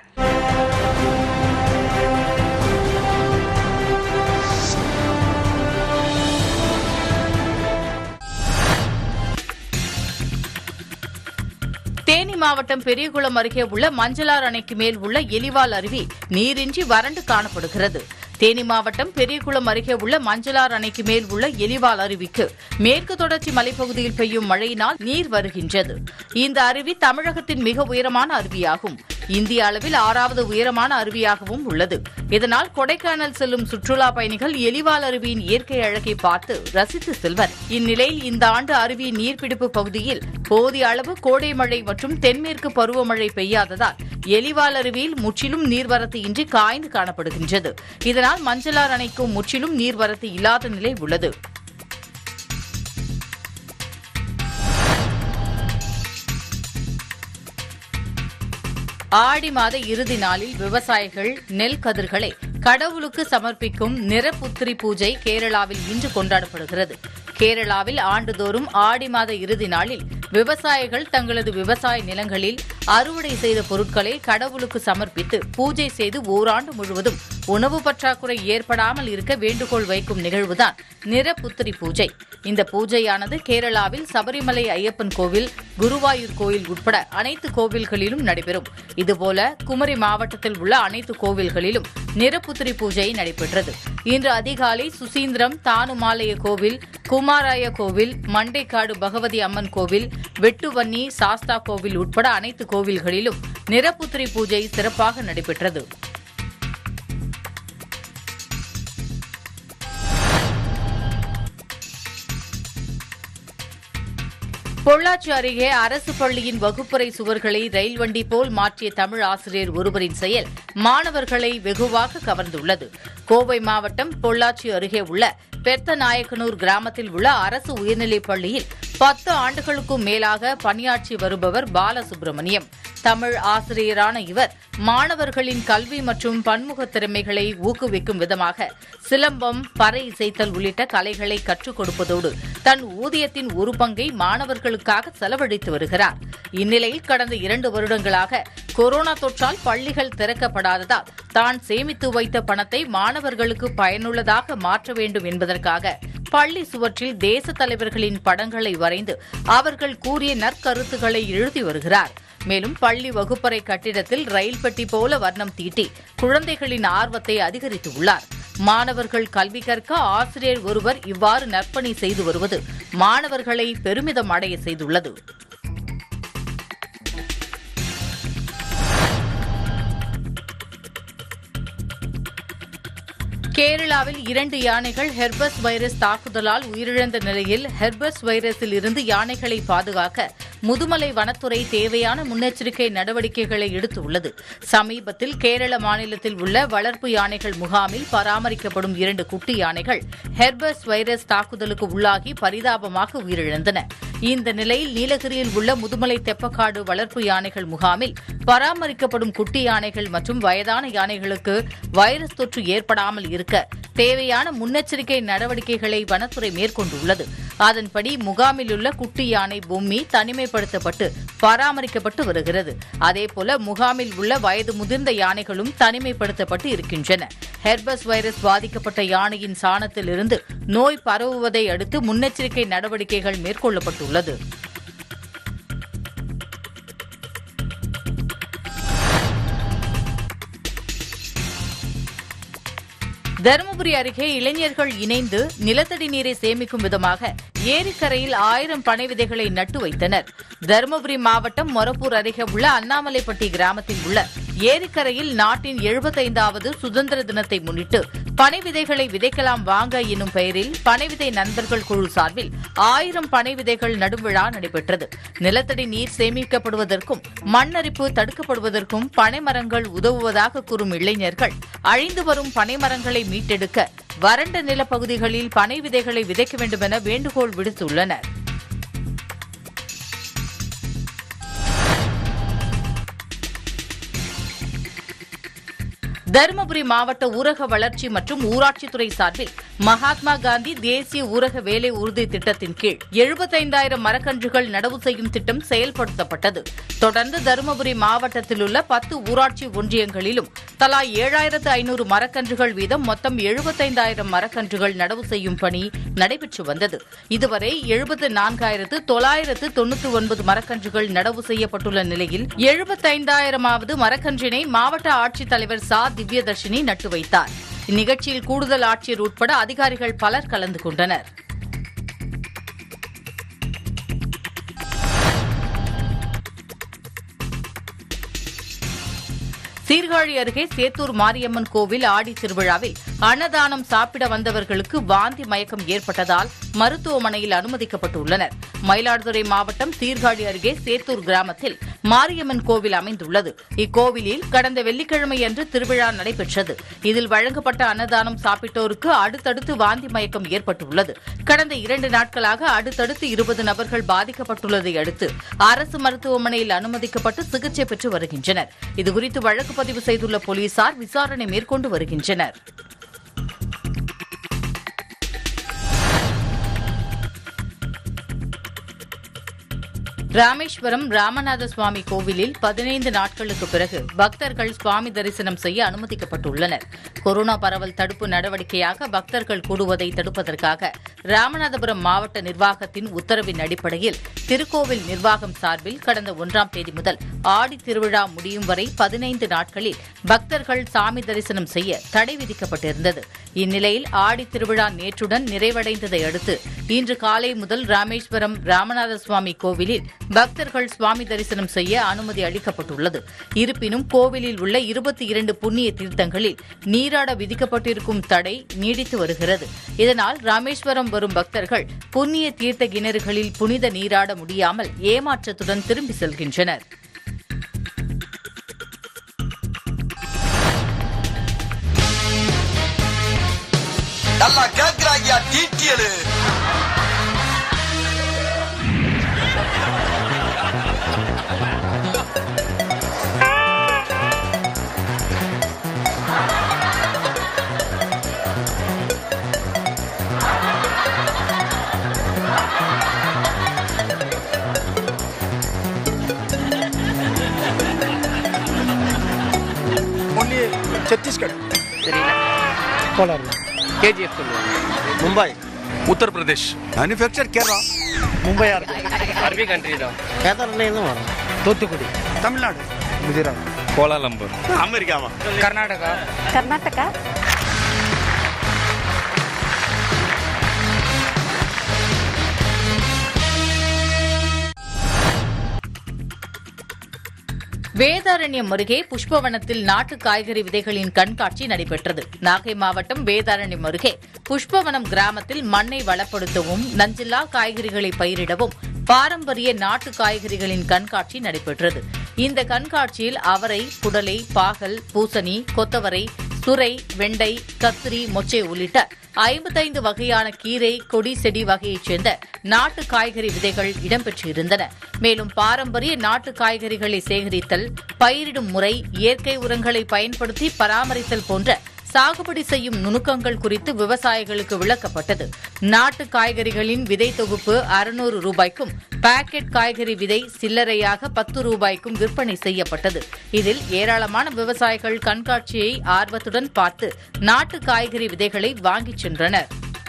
தேனி மாவட்டம் பெரியகுளம் அருகே உள்ள மஞ்சளார் அணைக்கு மேல் உள்ள எலிவால் அருவி நீரின்றி வறண்டு காணப்படுகிறது தேனி மாவட்டம் பெரியகுளம் அருகே உள்ள மஞ்சளார் அணைக்கு மேல் உள்ள எலிவால் அருவிக்கு மேற்கு தொடர்ச்சி மலைப்பகுதியில் பெய்யும் மழையினால் நீர் வருகின்றது இந்த அருவி தமிழகத்தின் மிக உயரமான அருவியாகும் இந்திய அளவில் ஆறாவது உயரமான அருவியாகவும் உள்ளது இதனால் கொடைக்கானல் செல்லும் சுற்றுலா பயணிகள் எலிவால் அருவியின் இயற்கை அழகை பார்த்து ரசித்து செல்வர் இந்நிலையில் இந்த ஆண்டு அருவியின் நீர்பிடிப்பு பகுதியில் போதிய அளவு கோடை மழை மற்றும் தென்மேற்கு பருவமழை பெய்யாததால் எலிவால் அருவியில் முற்றிலும் நீர்வரத்து இன்றி காய்ந்து காணப்படுகின்றது இதனால் மஞ்சளார் அணைக்கும் முற்றிலும் நீர்வரத்து இல்லாத நிலை உள்ளது ஆடி மாத இறுதி நாளில் விவசாயிகள் நெல் கதிர்களை கடவுளுக்கு சமர்ப்பிக்கும் நிறப்புத்திரி பூஜை கேரளாவில் இன்று கொண்டாடப்படுகிறது கேரளாவில் ஆண்டுதோறும் ஆடி மாத இறுதி நாளில் விவசாயிகள் தங்களது விவசாய நிலங்களில் அறுவடை செய்த பொருட்களை கடவுளுக்கு சமர்ப்பித்து பூஜை செய்து ஓராண்டு முழுவதும் உணவு பற்றாக்குறை ஏற்படாமல் இருக்க வேண்டுகோள் வைக்கும் நிகழ்வுதான் நிறப்புத்திரி பூஜை இந்த பூஜையானது கேரளாவில் சபரிமலை ஐயப்பன் கோவில் குருவாயூர் கோயில் உட்பட அனைத்து கோவில்களிலும் நடைபெறும் இதுபோல குமரி மாவட்டத்தில் உள்ள அனைத்து கோவில்களிலும் நிறப்புத்திரி பூஜை நடைபெற்றது இன்று அதிகாலை சுசீந்திரம் தானுமாலய கோவில் குமாராய கோவில் மண்டைக்காடு பகவதி அம்மன் கோவில் வெட்டுவன்னி சாஸ்தா கோவில் உட்பட அனைத்து கோவில்களிலும் நிறப்புத்திரி பூஜை சிறப்பாக நடைபெற்றது பொள்ளாச்சி அருகே அரசு பள்ளியின் வகுப்பறை சுவர்களை ரயில் வண்டி போல் மாற்றிய தமிழ் ஆசிரியர் ஒருவரின் செயல் மாணவர்களை வெகுவாக கவர்ந்துள்ளது கோவை மாவட்டம் பொள்ளாச்சி அருகே உள்ள பெத்தநாயக்கனூர் கிராமத்தில் உள்ள அரசு உயர்நிலைப் பள்ளியில் பத்து ஆண்டுகளுக்கும் மேலாக பணியாற்றி வருபவர் பாலசுப்ரமணியம் தமிழ் ஆசிரியரான இவர் மாணவர்களின் கல்வி மற்றும் பன்முக திறமைகளை ஊக்குவிக்கும் விதமாக சிலம்பம் பறை இசைத்தல் உள்ளிட்ட கலைகளை கற்றுக் கொடுப்பதோடு தன் ஊதியத்தின் ஒரு பங்கை மாணவர்களுக்காக செலவழித்து வருகிறார் இந்நிலையில் கடந்த இரண்டு வருடங்களாக கொரோனா தொற்றால் பள்ளிகள் திறக்கப்படாததால் தான் சேமித்து வைத்த பணத்தை மாணவர்களுக்கு பயனுள்ளதாக மாற்ற வேண்டும் என்பதற்காக பள்ளி சுவற்றில் தேச தலைவர்களின் படங்களை வரைந்து அவர்கள் கூறிய நற்கருத்துக்களை எழுதி வருகிறார் மேலும் பள்ளி வகுப்பறை கட்டிடத்தில் ரயில் பெட்டி போல வர்ணம் தீட்டி குழந்தைகளின் ஆர்வத்தை அதிகரித்துள்ளார் மாணவர்கள் கல்வி கற்க ஆசிரியர் ஒருவர் இவ்வாறு நற்பணி செய்து வருவது மாணவர்களை பெருமிதம் அடைய செய்துள்ளது கேரளாவில் இரண்டு யானைகள் ஹெர்பஸ் வைரஸ் தாக்குதலால் உயிரிழந்த நிலையில் ஹெர்பஸ் வைரஸில் இருந்து யானைகளை பாதுகாக்க முதுமலை வனத்துறை தேவையான முன்னெச்சரிக்கை நடவடிக்கைகளை எடுத்துள்ளது சமீபத்தில் கேரள மாநிலத்தில் உள்ள வளர்ப்பு யானைகள் முகாமில் பராமரிக்கப்படும் இரண்டு குட்டி யானைகள் ஹெர்பஸ் வைரஸ் தாக்குதலுக்கு உள்ளாகி பரிதாபமாக உயிரிழந்தன இந்த நிலையில் நீலகிரியில் உள்ள முதுமலை தெப்பக்காடு வளர்ப்பு யானைகள் முகாமில் பராமரிக்கப்படும் குட்டி யானைகள் மற்றும் வயதான யானைகளுக்கு வைரஸ் தொற்று ஏற்படாமல் இருக்க தேவையான முன்னெச்சரிக்கை நடவடிக்கைகளை வனத்துறை மேற்கொண்டுள்ளது அதன்படி முகாமில் உள்ள குட்டி யானை பொம்மி தனிமைப்படுத்தப்பட்டு பராமரிக்கப்பட்டு வருகிறது அதேபோல முகாமில் உள்ள வயது முதிர்ந்த யானைகளும் தனிமைப்படுத்தப்பட்டு இருக்கின்றன ஹெர்பஸ் வைரஸ் பாதிக்கப்பட்ட யானையின் சாணத்திலிருந்து நோய் பரவுவதை அடுத்து முன்னெச்சரிக்கை நடவடிக்கைகள் மேற்கொள்ளப்பட்டுள்ளது தருமபுரி அருகே இளைஞர்கள் இணைந்து நிலத்தடி நீரை சேமிக்கும் விதமாக ஏரிக்கரையில் ஆயிரம் பனை விதைகளை நட்டு வைத்தனர் தருமபுரி மாவட்டம் மொரப்பூர் அருகே உள்ள அண்ணாமலைப்பட்டி கிராமத்தில் உள்ள ஏரிக்கரையில் நாட்டின் எழுபத்தைந்தாவது சுதந்திர தினத்தை முன்னிட்டு பனை விதைகளை விதைக்கலாம் வாங்க என்னும் பெயரில் பனை விதை நண்பர்கள் குழு சார்பில் ஆயிரம் பனை விதைகள் நடும் விழா நடைபெற்றது நிலத்தடி நீர் சேமிக்கப்படுவதற்கும் மண்ணரிப்பு தடுக்கப்படுவதற்கும் பனை மரங்கள் உதவுவதாக கூறும் இளைஞர்கள் அழிந்து வரும் பனை மரங்களை மீட்டெடுக்க வறண்ட நிலப்பகுதிகளில் பனை விதைகளை விதைக்க வேண்டுமென வேண்டுகோள் விடுத்துள்ளனர் தருமபுரி மாவட்ட ஊரக வளர்ச்சி மற்றும் ஊராட்சித்துறை சார்பில் மகாத்மா காந்தி தேசிய ஊரக வேலை உறுதி திட்டத்தின் கீழ் எழுபத்தைந்தாயிரம் மரக்கன்றுகள் நடவு செய்யும் திட்டம் செயல்படுத்தப்பட்டது தொடர்ந்து தருமபுரி மாவட்டத்தில் உள்ள பத்து ஊராட்சி ஒன்றியங்களிலும் தலா ஏழாயிரத்து ஐநூறு மரக்கன்றுகள் வீதம் மொத்தம் எழுபத்தைந்தாயிரம் மரக்கன்றுகள் நடவு செய்யும் பணி நடைபெற்று வந்தது இதுவரை எழுபத்து நான்காயிரத்து தொள்ளாயிரத்து தொன்னூற்றி ஒன்பது மரக்கன்றுகள் நடவு செய்யப்பட்டுள்ள நிலையில் எழுபத்தைந்தாயிரமாவது மரக்கன்றினை மாவட்ட ஆட்சித்தலைவர் சா திவ்யதர்ஷினி நட்டு வைத்தார் இந்நிகழ்ச்சியில் கூடுதல் ஆட்சியர் உட்பட அதிகாரிகள் பலர் கலந்து கொண்டனர் சீர்காழி அருகே சேத்தூர் மாரியம்மன் கோவில் ஆடி திருவிழாவில் அன்னதானம் சாப்பிட வந்தவர்களுக்கு வாந்தி மயக்கம் ஏற்பட்டதால் மருத்துவமனையில் அனுமதிக்கப்பட்டுள்ளனர் மயிலாடுதுறை மாவட்டம் சீர்காழி அருகே சேத்தூர் கிராமத்தில் மாரியம்மன் கோவில் அமைந்துள்ளது இக்கோவிலில் கடந்த வெள்ளிக்கிழமை அன்று திருவிழா நடைபெற்றது இதில் வழங்கப்பட்ட அன்னதானம் சாப்பிட்டோருக்கு அடுத்தடுத்து வாந்தி மயக்கம் ஏற்பட்டுள்ளது கடந்த இரண்டு நாட்களாக அடுத்தடுத்து இருபது நபர்கள் பாதிக்கப்பட்டுள்ளதை அடுத்து அரசு மருத்துவமனையில் அனுமதிக்கப்பட்டு சிகிச்சை பெற்று வருகின்றனர் இதுகுறித்து வழக்கு பதிவு செய்துள்ள போலீசார் விசாரணை மேற்கொண்டு வருகின்றனர் ராமேஸ்வரம் ராமநாத சுவாமி கோவிலில் பதினைந்து நாட்களுக்கு பிறகு பக்தர்கள் சுவாமி தரிசனம் செய்ய அனுமதிக்கப்பட்டுள்ளனர் கொரோனா பரவல் தடுப்பு நடவடிக்கையாக பக்தர்கள் கூடுவதை தடுப்பதற்காக ராமநாதபுரம் மாவட்ட நிர்வாகத்தின் உத்தரவின் அடிப்படையில் திருக்கோவில் நிர்வாகம் சார்பில் கடந்த ஒன்றாம் தேதி முதல் ஆடி திருவிழா முடியும் வரை பதினைந்து நாட்களில் பக்தர்கள் சாமி தரிசனம் செய்ய தடை விதிக்கப்பட்டிருந்தது இந்நிலையில் ஆடி திருவிழா நேற்றுடன் நிறைவடைந்ததை அடுத்து இன்று காலை முதல் ராமேஸ்வரம் ராமநாத சுவாமி கோவிலில் பக்தர்கள் சுவாமி தரிசனம் செய்ய அனுமதி அளிக்கப்பட்டுள்ளது இருப்பினும் கோவிலில் உள்ள இருபத்தி இரண்டு புண்ணிய தீர்த்தங்களில் நீராட விதிக்கப்பட்டிருக்கும் தடை நீடித்து வருகிறது இதனால் ராமேஸ்வரம் வரும் பக்தர்கள் புண்ணிய தீர்த்த கிணறுகளில் புனித நீராட முடியாமல் ஏமாற்றத்துடன் திரும்பி செல்கின்றனர் நல்லா கேக்குறாங்கயா டீட்டியலு ஒன்லி சத்தீஸ்கர் தெரியல கோலார் கேஜிஎஃப் சொல்லுவாங்க மும்பை உத்தரப்பிரதேஷ் மேனுஃபேக்சர் கேரளா மும்பையா இருக்கு அரபி கண்ட்ரி தான் கேதார்லேருந்து வரும் தூத்துக்குடி தமிழ்நாடு குஜராத் கோலாலம்பூர் அமெரிக்காவா கர்நாடகா கர்நாடகா வேதாரண்யம் அருகே புஷ்பவனத்தில் நாட்டு காய்கறி விதைகளின் கண்காட்சி நடைபெற்றது நாகை மாவட்டம் வேதாரண்யம் அருகே புஷ்பவனம் கிராமத்தில் மண்ணை வளப்படுத்தவும் நஞ்சில்லா காய்கறிகளை பயிரிடவும் பாரம்பரிய நாட்டு காய்கறிகளின் கண்காட்சி நடைபெற்றது இந்த கண்காட்சியில் அவரை புடலை பாகல் பூசணி கொத்தவரை சுரை வெண்டை கத்திரி மொச்சை உள்ளிட்ட ஐம்பத்தைந்து வகையான கீரை கொடி செடி வகையைச் சேர்ந்த நாட்டு காய்கறி விதைகள் இடம்பெற்றிருந்தன மேலும் பாரம்பரிய நாட்டு காய்கறிகளை சேகரித்தல் பயிரிடும் முறை இயற்கை உரங்களை பயன்படுத்தி பராமரித்தல் போன்ற சாகுபடி செய்யும் நுணுக்கங்கள் குறித்து விவசாயிகளுக்கு விளக்கப்பட்டது நாட்டு காய்கறிகளின் விதை தொகுப்பு அறுநூறு ரூபாய்க்கும் பாக்கெட் காய்கறி விதை சில்லறையாக பத்து ரூபாய்க்கும் விற்பனை செய்யப்பட்டது இதில் ஏராளமான விவசாயிகள் கண்காட்சியை ஆர்வத்துடன் பார்த்து நாட்டு காய்கறி விதைகளை வாங்கிச் சென்றனர்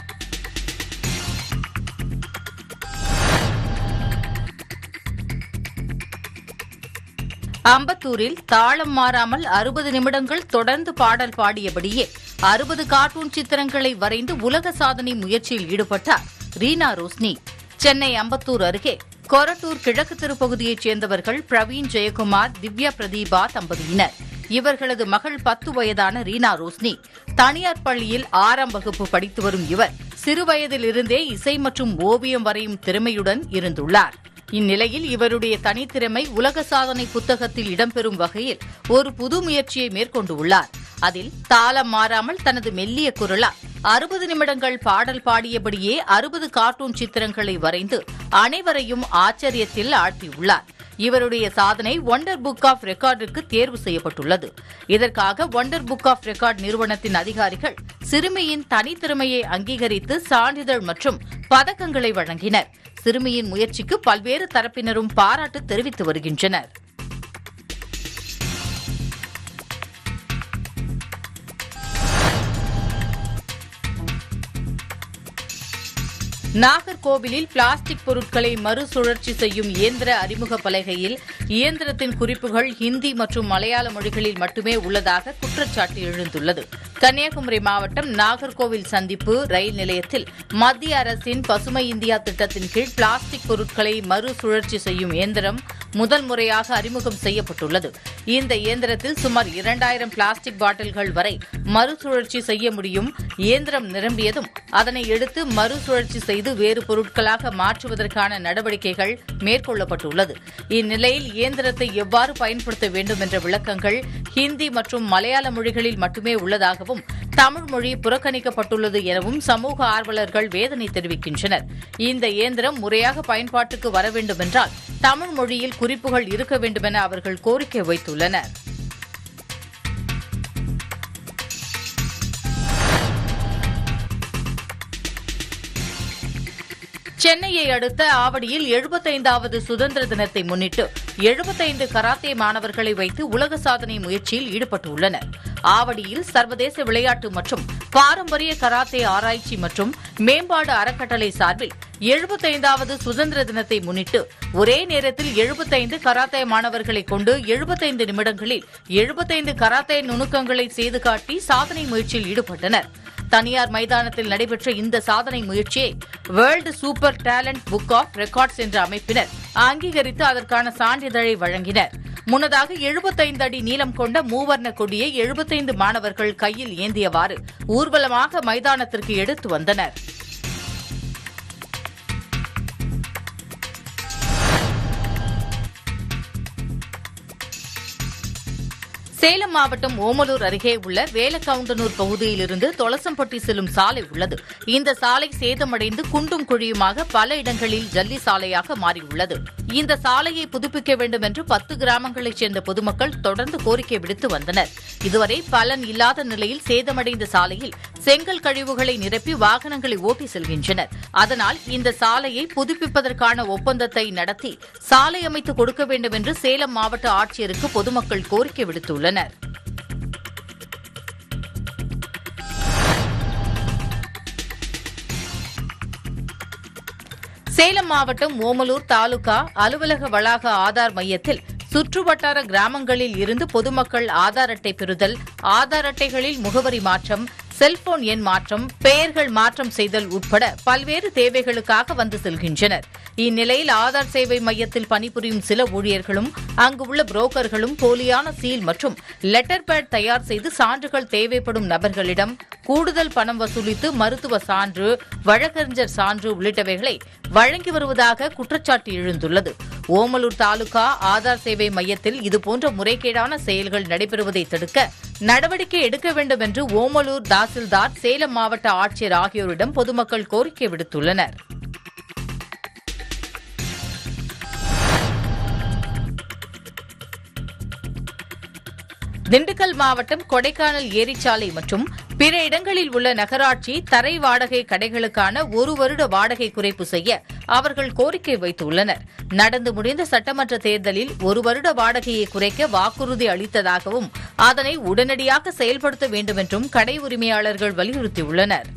அம்பத்தூரில் தாளம் மாறாமல் அறுபது நிமிடங்கள் தொடர்ந்து பாடல் பாடியபடியே அறுபது கார்ட்டூன் சித்திரங்களை வரைந்து உலக சாதனை முயற்சியில் ஈடுபட்டார் ரீனா ரோஸ்னி சென்னை அம்பத்தூர் அருகே கொரட்டூர் கிழக்கு தெருப்பகுதியைச் சேர்ந்தவர்கள் பிரவீன் ஜெயக்குமார் திவ்யா பிரதீபா தம்பதியினர் இவர்களது மகள் பத்து வயதான ரீனா ரோஸ்னி தனியார் பள்ளியில் ஆறாம் வகுப்பு படித்து வரும் இவர் சிறுவயதிலிருந்தே இசை மற்றும் ஓவியம் வரையும் திறமையுடன் இருந்துள்ளார் இந்நிலையில் இவருடைய தனித்திறமை உலக சாதனை புத்தகத்தில் இடம்பெறும் வகையில் ஒரு புது முயற்சியை மேற்கொண்டுள்ளார் அதில் தாளம் மாறாமல் தனது மெல்லிய குரலால் அறுபது நிமிடங்கள் பாடல் பாடியபடியே அறுபது கார்ட்டூன் சித்திரங்களை வரைந்து அனைவரையும் ஆச்சரியத்தில் ஆழ்த்தியுள்ளார் இவருடைய சாதனை ஒண்டர் புக் ஆஃப் ரெக்கார்டிற்கு தேர்வு செய்யப்பட்டுள்ளது இதற்காக ஒண்டர் புக் ஆஃப் ரெக்கார்ட் நிறுவனத்தின் அதிகாரிகள் சிறுமியின் தனித்திறமையை அங்கீகரித்து சான்றிதழ் மற்றும் பதக்கங்களை வழங்கினர் சிறுமியின் முயற்சிக்கு பல்வேறு தரப்பினரும் பாராட்டு தெரிவித்து வருகின்றனர் நாகர்கோவிலில் பிளாஸ்டிக் பொருட்களை மறுசுழற்சி செய்யும் இயந்திர அறிமுக பலகையில் இயந்திரத்தின் குறிப்புகள் ஹிந்தி மற்றும் மலையாள மொழிகளில் மட்டுமே உள்ளதாக குற்றச்சாட்டு எழுந்துள்ளது கன்னியாகுமரி மாவட்டம் நாகர்கோவில் சந்திப்பு ரயில் நிலையத்தில் மத்திய அரசின் பசுமை இந்தியா திட்டத்தின் கீழ் பிளாஸ்டிக் பொருட்களை மறுசுழற்சி செய்யும் இயந்திரம் முதல் முறையாக அறிமுகம் செய்யப்பட்டுள்ளது இந்த இயந்திரத்தில் சுமார் இரண்டாயிரம் பிளாஸ்டிக் பாட்டில்கள் வரை மறுசுழற்சி செய்ய முடியும் இயந்திரம் நிரம்பியதும் அதனை எடுத்து மறுசுழற்சி செய்து வேறு பொருட்களாக மாற்றுவதற்கான நடவடிக்கைகள் மேற்கொள்ளப்பட்டுள்ளது இந்நிலையில் இயந்திரத்தை எவ்வாறு பயன்படுத்த வேண்டும் என்ற விளக்கங்கள் ஹிந்தி மற்றும் மலையாள மொழிகளில் மட்டுமே உள்ளதாகவும் தமிழ் மொழி புறக்கணிக்கப்பட்டுள்ளது எனவும் சமூக ஆர்வலர்கள் வேதனை தெரிவிக்கின்றனர் இந்த இயந்திரம் முறையாக பயன்பாட்டுக்கு வர வேண்டுமென்றால் தமிழ் மொழியில் குறிப்புகள் இருக்க வேண்டுமென அவர்கள் கோரிக்கை வைத்துள்ளனர் சென்னையை அடுத்த ஆவடியில் எழுபத்தைந்தாவது சுதந்திர தினத்தை முன்னிட்டு எழுபத்தைந்து கராத்தே மாணவர்களை வைத்து உலக சாதனை முயற்சியில் ஈடுபட்டுள்ளனர் ஆவடியில் சர்வதேச விளையாட்டு மற்றும் பாரம்பரிய கராத்தே ஆராய்ச்சி மற்றும் மேம்பாடு அறக்கட்டளை சார்பில் எழுபத்தைந்தாவது சுதந்திர தினத்தை முன்னிட்டு ஒரே நேரத்தில் எழுபத்தைந்து கராத்தே மாணவர்களை கொண்டு எழுபத்தைந்து நிமிடங்களில் எழுபத்தைந்து கராத்தே நுணுக்கங்களை செய்து காட்டி சாதனை முயற்சியில் ஈடுபட்டனர் தனியார் மைதானத்தில் நடைபெற்ற இந்த சாதனை முயற்சியை world super talent book of records என்ற அமைப்பினர் அங்கீகரித்து அதற்கான சான்றிதழை வழங்கினர் முன்னதாக 75 அடி நீளம் கொண்ட மூவர்ண கொடியை 75 மாணவர்கள் கையில் ஏந்தியவாறு ஊர்வலமாக மைதானத்திற்கு எடுத்து வந்தனர் சேலம் மாவட்டம் ஓமலூர் அருகே உள்ள வேலக்கவுண்டனூர் பகுதியிலிருந்து தொலசம்பட்டி செல்லும் சாலை உள்ளது இந்த சாலை சேதமடைந்து குண்டும் குழியுமாக பல இடங்களில் ஜல்லி சாலையாக மாறியுள்ளது இந்த சாலையை புதுப்பிக்க வேண்டும் என்று பத்து கிராமங்களைச் சேர்ந்த பொதுமக்கள் தொடர்ந்து கோரிக்கை விடுத்து வந்தனர் இதுவரை பலன் இல்லாத நிலையில் சேதமடைந்த சாலையில் செங்கல் கழிவுகளை நிரப்பி வாகனங்களை ஓட்டி செல்கின்றனர் அதனால் இந்த சாலையை புதுப்பிப்பதற்கான ஒப்பந்தத்தை நடத்தி சாலை அமைத்து கொடுக்க வேண்டும் என்று சேலம் மாவட்ட ஆட்சியருக்கு பொதுமக்கள் கோரிக்கை விடுத்துள்ளனர் சேலம் மாவட்டம் ஓமலூர் தாலுகா அலுவலக வளாக ஆதார் மையத்தில் சுற்றுவட்டார கிராமங்களில் இருந்து பொதுமக்கள் ஆதார் அட்டை பெறுதல் ஆதார் அட்டைகளில் முகவரி மாற்றம் செல்போன் எண் மாற்றம் பெயர்கள் மாற்றம் செய்தல் உட்பட பல்வேறு தேவைகளுக்காக வந்து செல்கின்றனர் இந்நிலையில் ஆதார் சேவை மையத்தில் பணிபுரியும் சில ஊழியர்களும் அங்கு உள்ள புரோக்கர்களும் போலியான சீல் மற்றும் லெட்டர் பேட் தயார் செய்து சான்றுகள் தேவைப்படும் நபர்களிடம் கூடுதல் பணம் வசூலித்து மருத்துவ சான்று வழக்கறிஞர் சான்று உள்ளிட்டவைகளை வழங்கி வருவதாக குற்றச்சாட்டு எழுந்துள்ளது ஓமலூர் தாலுகா ஆதார் சேவை மையத்தில் இதுபோன்ற முறைகேடான செயல்கள் நடைபெறுவதை தடுக்க நடவடிக்கை எடுக்க வேண்டும் என்று ஓமலூர் தாசில்தார் சேலம் மாவட்ட ஆட்சியர் ஆகியோரிடம் பொதுமக்கள் கோரிக்கை விடுத்துள்ளனர் திண்டுக்கல் மாவட்டம் கொடைக்கானல் ஏரிச்சாலை மற்றும் பிற இடங்களில் உள்ள நகராட்சி தரை வாடகை கடைகளுக்கான ஒரு வருட வாடகை குறைப்பு செய்ய அவர்கள் கோரிக்கை வைத்துள்ளனர் நடந்து முடிந்த சட்டமன்ற தேர்தலில் ஒரு வருட வாடகையை குறைக்க வாக்குறுதி அளித்ததாகவும் அதனை உடனடியாக செயல்படுத்த வேண்டும் என்றும் கடை உரிமையாளர்கள் வலியுறுத்தியுள்ளனர்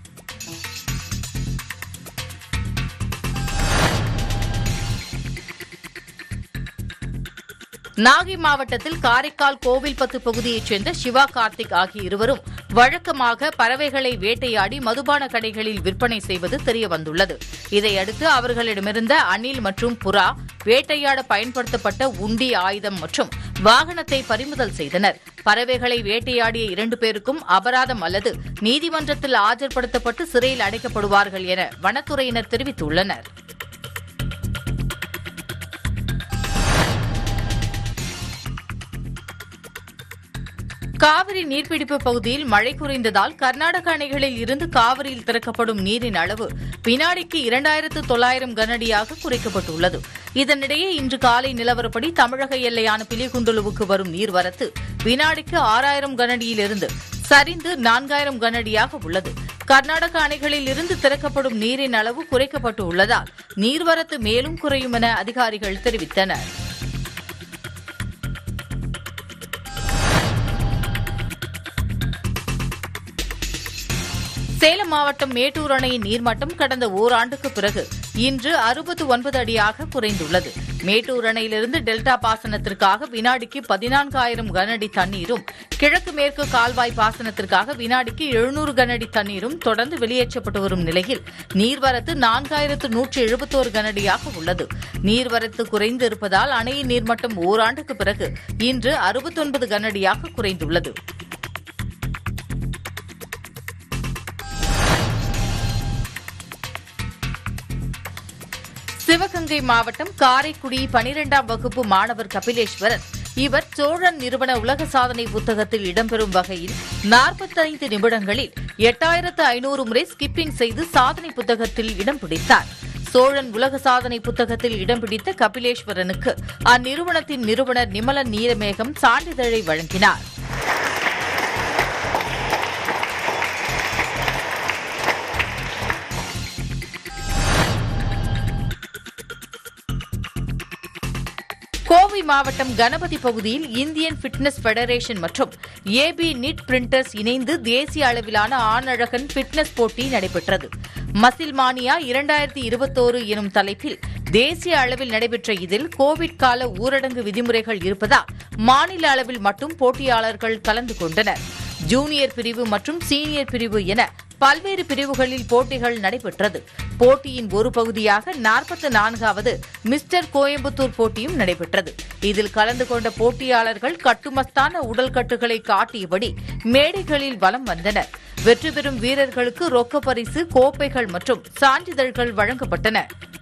நாகை மாவட்டத்தில் காரைக்கால் கோவில்பத்து பகுதியைச் சேர்ந்த சிவா கார்த்திக் ஆகிய இருவரும் வழக்கமாக பறவைகளை வேட்டையாடி மதுபான கடைகளில் விற்பனை செய்வது தெரியவந்துள்ளது இதையடுத்து அவர்களிடமிருந்த அணில் மற்றும் புறா வேட்டையாட பயன்படுத்தப்பட்ட உண்டி ஆயுதம் மற்றும் வாகனத்தை பறிமுதல் செய்தனர் பறவைகளை வேட்டையாடிய இரண்டு பேருக்கும் அபராதம் அல்லது நீதிமன்றத்தில் ஆஜர்படுத்தப்பட்டு சிறையில் அடைக்கப்படுவார்கள் என வனத்துறையினர் தெரிவித்துள்ளனர் காவிரி நீர்பிடிப்பு பகுதியில் மழை குறைந்ததால் கர்நாடக அணைகளில் இருந்து காவிரியில் திறக்கப்படும் நீரின் அளவு வினாடிக்கு இரண்டாயிரத்து தொள்ளாயிரம் கனஅடியாக குறைக்கப்பட்டுள்ளது இதனிடையே இன்று காலை நிலவரப்படி தமிழக எல்லையான பிலிகுண்டுலுவுக்கு வரும் நீர்வரத்து வினாடிக்கு ஆறாயிரம் கனஅடியிலிருந்து சரிந்து நான்காயிரம் கனஅடியாக உள்ளது கர்நாடக அணைகளில் இருந்து திறக்கப்படும் நீரின் அளவு குறைக்கப்பட்டு உள்ளதால் நீர்வரத்து மேலும் குறையும் என அதிகாரிகள் தெரிவித்தனா் சேலம் மாவட்டம் மேட்டூர் அணையின் நீர்மட்டம் கடந்த ஓராண்டுக்கு பிறகு இன்று அறுபத்து ஒன்பது அடியாக குறைந்துள்ளது மேட்டூர் அணையிலிருந்து டெல்டா பாசனத்திற்காக வினாடிக்கு பதினான்காயிரம் கனஅடி தண்ணீரும் கிழக்கு மேற்கு கால்வாய் பாசனத்திற்காக வினாடிக்கு எழுநூறு கனஅடி தண்ணீரும் தொடர்ந்து வெளியேற்றப்பட்டு வரும் நிலையில் நீர்வரத்து நான்காயிரத்து நூற்று எழுபத்தோரு கனஅடியாக உள்ளது நீர்வரத்து குறைந்து இருப்பதால் அணையின் நீர்மட்டம் ஓராண்டுக்கு பிறகு இன்று அறுபத்தொன்பது கனஅடியாக குறைந்துள்ளது சிவகங்கை மாவட்டம் காரைக்குடி பனிரெண்டாம் வகுப்பு மாணவர் கபிலேஸ்வரன் இவர் சோழன் நிறுவன உலக சாதனை புத்தகத்தில் இடம்பெறும் வகையில் நாற்பத்தைந்து நிமிடங்களில் எட்டாயிரத்து ஐநூறு முறை ஸ்கிப்பிங் செய்து சாதனை புத்தகத்தில் இடம் பிடித்தார் சோழன் உலக சாதனை புத்தகத்தில் இடம் பிடித்த கபிலேஸ்வரனுக்கு அந்நிறுவனத்தின் நிறுவனர் நிமலன் நீலமேகம் சான்றிதழை வழங்கினார் கோவை மாவட்டம் கணபதி பகுதியில் இந்தியன் ஃபிட்னஸ் ஃபெடரேஷன் மற்றும் ஏபி நிட் பிரிண்டர்ஸ் இணைந்து தேசிய அளவிலான ஆணழகன் ஃபிட்னஸ் போட்டி நடைபெற்றது மசில் மானியா இரண்டாயிரத்தி இருபத்தோரு எனும் தலைப்பில் தேசிய அளவில் நடைபெற்ற இதில் கோவிட் கால ஊரடங்கு விதிமுறைகள் இருப்பதால் மாநில அளவில் மட்டும் போட்டியாளர்கள் கலந்து கொண்டனர் ஜூனியர் பிரிவு மற்றும் சீனியர் பிரிவு என பல்வேறு பிரிவுகளில் போட்டிகள் நடைபெற்றது போட்டியின் ஒரு பகுதியாக நாற்பத்தி நான்காவது மிஸ்டர் கோயம்புத்தூர் போட்டியும் நடைபெற்றது இதில் கலந்து கொண்ட போட்டியாளர்கள் கட்டுமஸ்தான உடல் கட்டுகளை காட்டியபடி மேடைகளில் வலம் வந்தனர் வெற்றி பெறும் வீரர்களுக்கு ரொக்க பரிசு கோப்பைகள் மற்றும் சான்றிதழ்கள் வழங்கப்பட்டன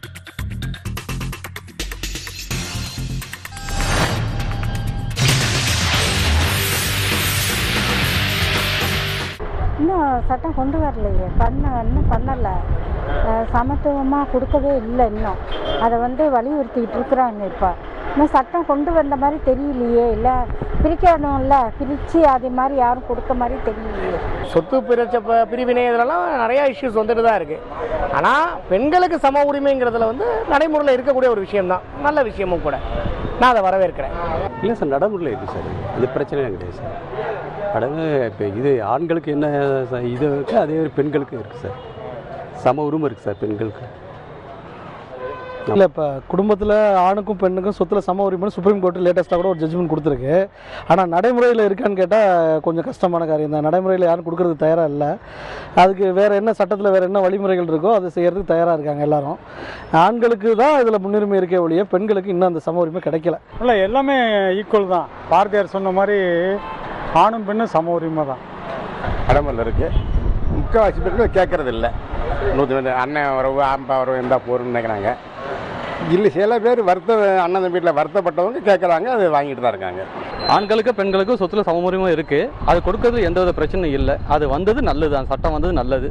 இன்னும் சட்டம் கொண்டு வரலையே பண்ண இன்னும் பண்ணலை சமத்துவமாக கொடுக்கவே இல்லை இன்னும் அதை வந்து வலியுறுத்திக்கிட்டு இருக்கிறாங்க இப்போ இன்னும் சட்டம் கொண்டு வந்த மாதிரி தெரியலையே இல்லை பிரிக்கணும்ல பிரித்து அது மாதிரி யாரும் கொடுக்க மாதிரி தெரியலையே சொத்து பிரிச்ச ப- பிரிவினை இதெல்லாம் நிறையா இஷ்யூஸ் வந்துட்டு தான் இருக்குது ஆனால் பெண்களுக்கு சம உரிமைங்கிறதுல வந்து நடைமுறையில் இருக்கக்கூடிய ஒரு விஷயம்தான் நல்ல விஷயமும் கூட நான் அதை வரவேற்கிறேன் இல்லை சார் நடைமுறையில் இருக்குது சார் அது பிரச்சனையே கிடையாது சார் அடங்கு இப்போ இது ஆண்களுக்கு என்ன ச- இது இருக்குது அதே மாதிரி பெண்களுக்கும் இருக்குது சார் சம உரிமை இருக்குது சார் பெண்களுக்கு இல்லை இப்போ குடும்பத்தில் ஆணுக்கும் பெண்ணுக்கும் சொத்துல சம உரிமை சுப்ரீம் கோர்ட்டு லேட்டஸ்ட்டாக கூட ஒரு ஜட்ஜ்மெண்ட் கொடுத்துருக்கு ஆனால் நடைமுறையில் இருக்கான்னு கேட்டால் கொஞ்சம் கஷ்டமான காரியம் தான் நடைமுறையில் யாரும் கொடுக்கறதுக்கு தயாராக இல்லை அதுக்கு வேறு என்ன சட்டத்தில் வேறு என்ன வழிமுறைகள் இருக்கோ அதை செய்யறதுக்கு தயாராக இருக்காங்க எல்லாரும் ஆண்களுக்கு தான் இதில் முன்னுரிமை இருக்கே ஒழிய பெண்களுக்கு இன்னும் அந்த சம உரிமை கிடைக்கல இல்லை எல்லாமே ஈக்குவல் தான் பாரதியார் சொன்ன மாதிரி ஆணும் பெண்ணும் சம உரிமை தான் நடைமுறையில் இருக்குது முக்கால்வாசி பேருக்கு கேட்கறது இல்லை நூற்றி ரெண்டு அண்ணன் வரவு ஆம்பா வரவு இருந்தால் போகிறோம்னு நினைக்கிறாங்க இல்லை சில பேர் வருத்த அண்ணன் வீட்டில் வருத்தப்பட்டவங்க கேட்குறாங்க அது வாங்கிட்டு தான் இருக்காங்க ஆண்களுக்கு பெண்களுக்கும் சொத்துல சமமுரிமை இருக்கு அது கொடுக்கறது எந்தவித பிரச்சனையும் இல்லை அது வந்தது நல்லது அந்த சட்டம் வந்தது நல்லது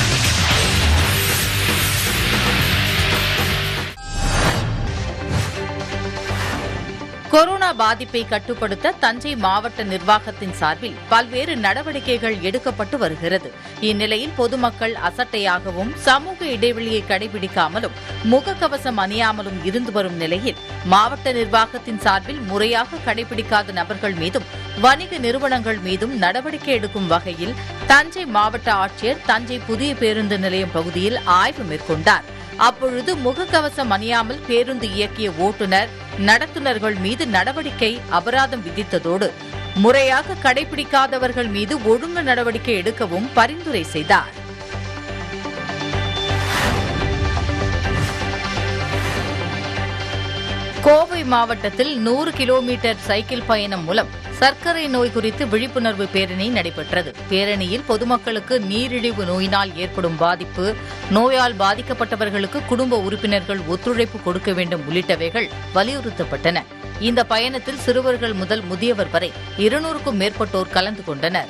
கொரோனா பாதிப்பை கட்டுப்படுத்த தஞ்சை மாவட்ட நிர்வாகத்தின் சார்பில் பல்வேறு நடவடிக்கைகள் எடுக்கப்பட்டு வருகிறது இந்நிலையில் பொதுமக்கள் அசட்டையாகவும் சமூக இடைவெளியை கடைபிடிக்காமலும் முகக்கவசம் அணியாமலும் இருந்து வரும் நிலையில் மாவட்ட நிர்வாகத்தின் சார்பில் முறையாக கடைபிடிக்காத நபர்கள் மீதும் வணிக நிறுவனங்கள் மீதும் நடவடிக்கை எடுக்கும் வகையில் தஞ்சை மாவட்ட ஆட்சியர் தஞ்சை புதிய பேருந்து நிலையம் பகுதியில் ஆய்வு மேற்கொண்டார் அப்பொழுது முகக்கவசம் அணியாமல் பேருந்து இயக்கிய ஓட்டுநர் நடத்துனர்கள் மீது நடவடிக்கை அபராதம் விதித்ததோடு முறையாக கடைபிடிக்காதவர்கள் மீது ஒழுங்கு நடவடிக்கை எடுக்கவும் பரிந்துரை செய்தார் கோவை மாவட்டத்தில் நூறு கிலோமீட்டர் சைக்கிள் பயணம் மூலம் சர்க்கரை நோய் குறித்து விழிப்புணர்வு பேரணி நடைபெற்றது பேரணியில் பொதுமக்களுக்கு நீரிழிவு நோயினால் ஏற்படும் பாதிப்பு நோயால் பாதிக்கப்பட்டவர்களுக்கு குடும்ப உறுப்பினர்கள் ஒத்துழைப்பு கொடுக்க வேண்டும் உள்ளிட்டவைகள் வலியுறுத்தப்பட்டன இந்த பயணத்தில் சிறுவர்கள் முதல் முதியவர் வரை இருநூறுக்கும் மேற்பட்டோர் கலந்து கொண்டனர்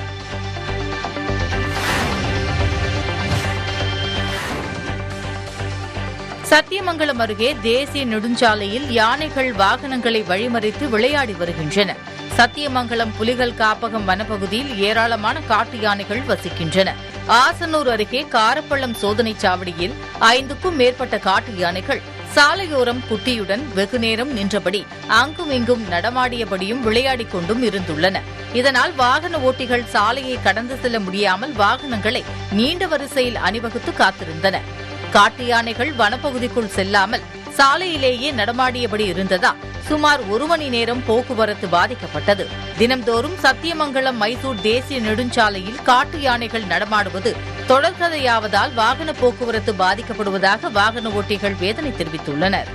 சத்தியமங்கலம் அருகே தேசிய நெடுஞ்சாலையில் யானைகள் வாகனங்களை வழிமறித்து விளையாடி வருகின்றன சத்தியமங்கலம் புலிகள் காப்பகம் வனப்பகுதியில் ஏராளமான காட்டு யானைகள் வசிக்கின்றன ஆசனூர் அருகே காரப்பள்ளம் சோதனைச் சாவடியில் ஐந்துக்கும் மேற்பட்ட காட்டு யானைகள் சாலையோரம் குட்டியுடன் வெகுநேரம் நின்றபடி அங்கும் இங்கும் நடமாடியபடியும் விளையாடிக் கொண்டும் இருந்துள்ளன இதனால் வாகன ஓட்டிகள் சாலையை கடந்து செல்ல முடியாமல் வாகனங்களை நீண்ட வரிசையில் அணிவகுத்து காத்திருந்தன காட்டு யானைகள் வனப்பகுதிக்குள் செல்லாமல் சாலையிலேயே நடமாடியபடி இருந்ததால் சுமார் ஒரு மணி நேரம் போக்குவரத்து பாதிக்கப்பட்டது தினம்தோறும் சத்தியமங்கலம் மைசூர் தேசிய நெடுஞ்சாலையில் காட்டு யானைகள் நடமாடுவது தொடர்கதையாவதால் வாகன போக்குவரத்து பாதிக்கப்படுவதாக வாகன ஓட்டிகள் வேதனை தெரிவித்துள்ளனர்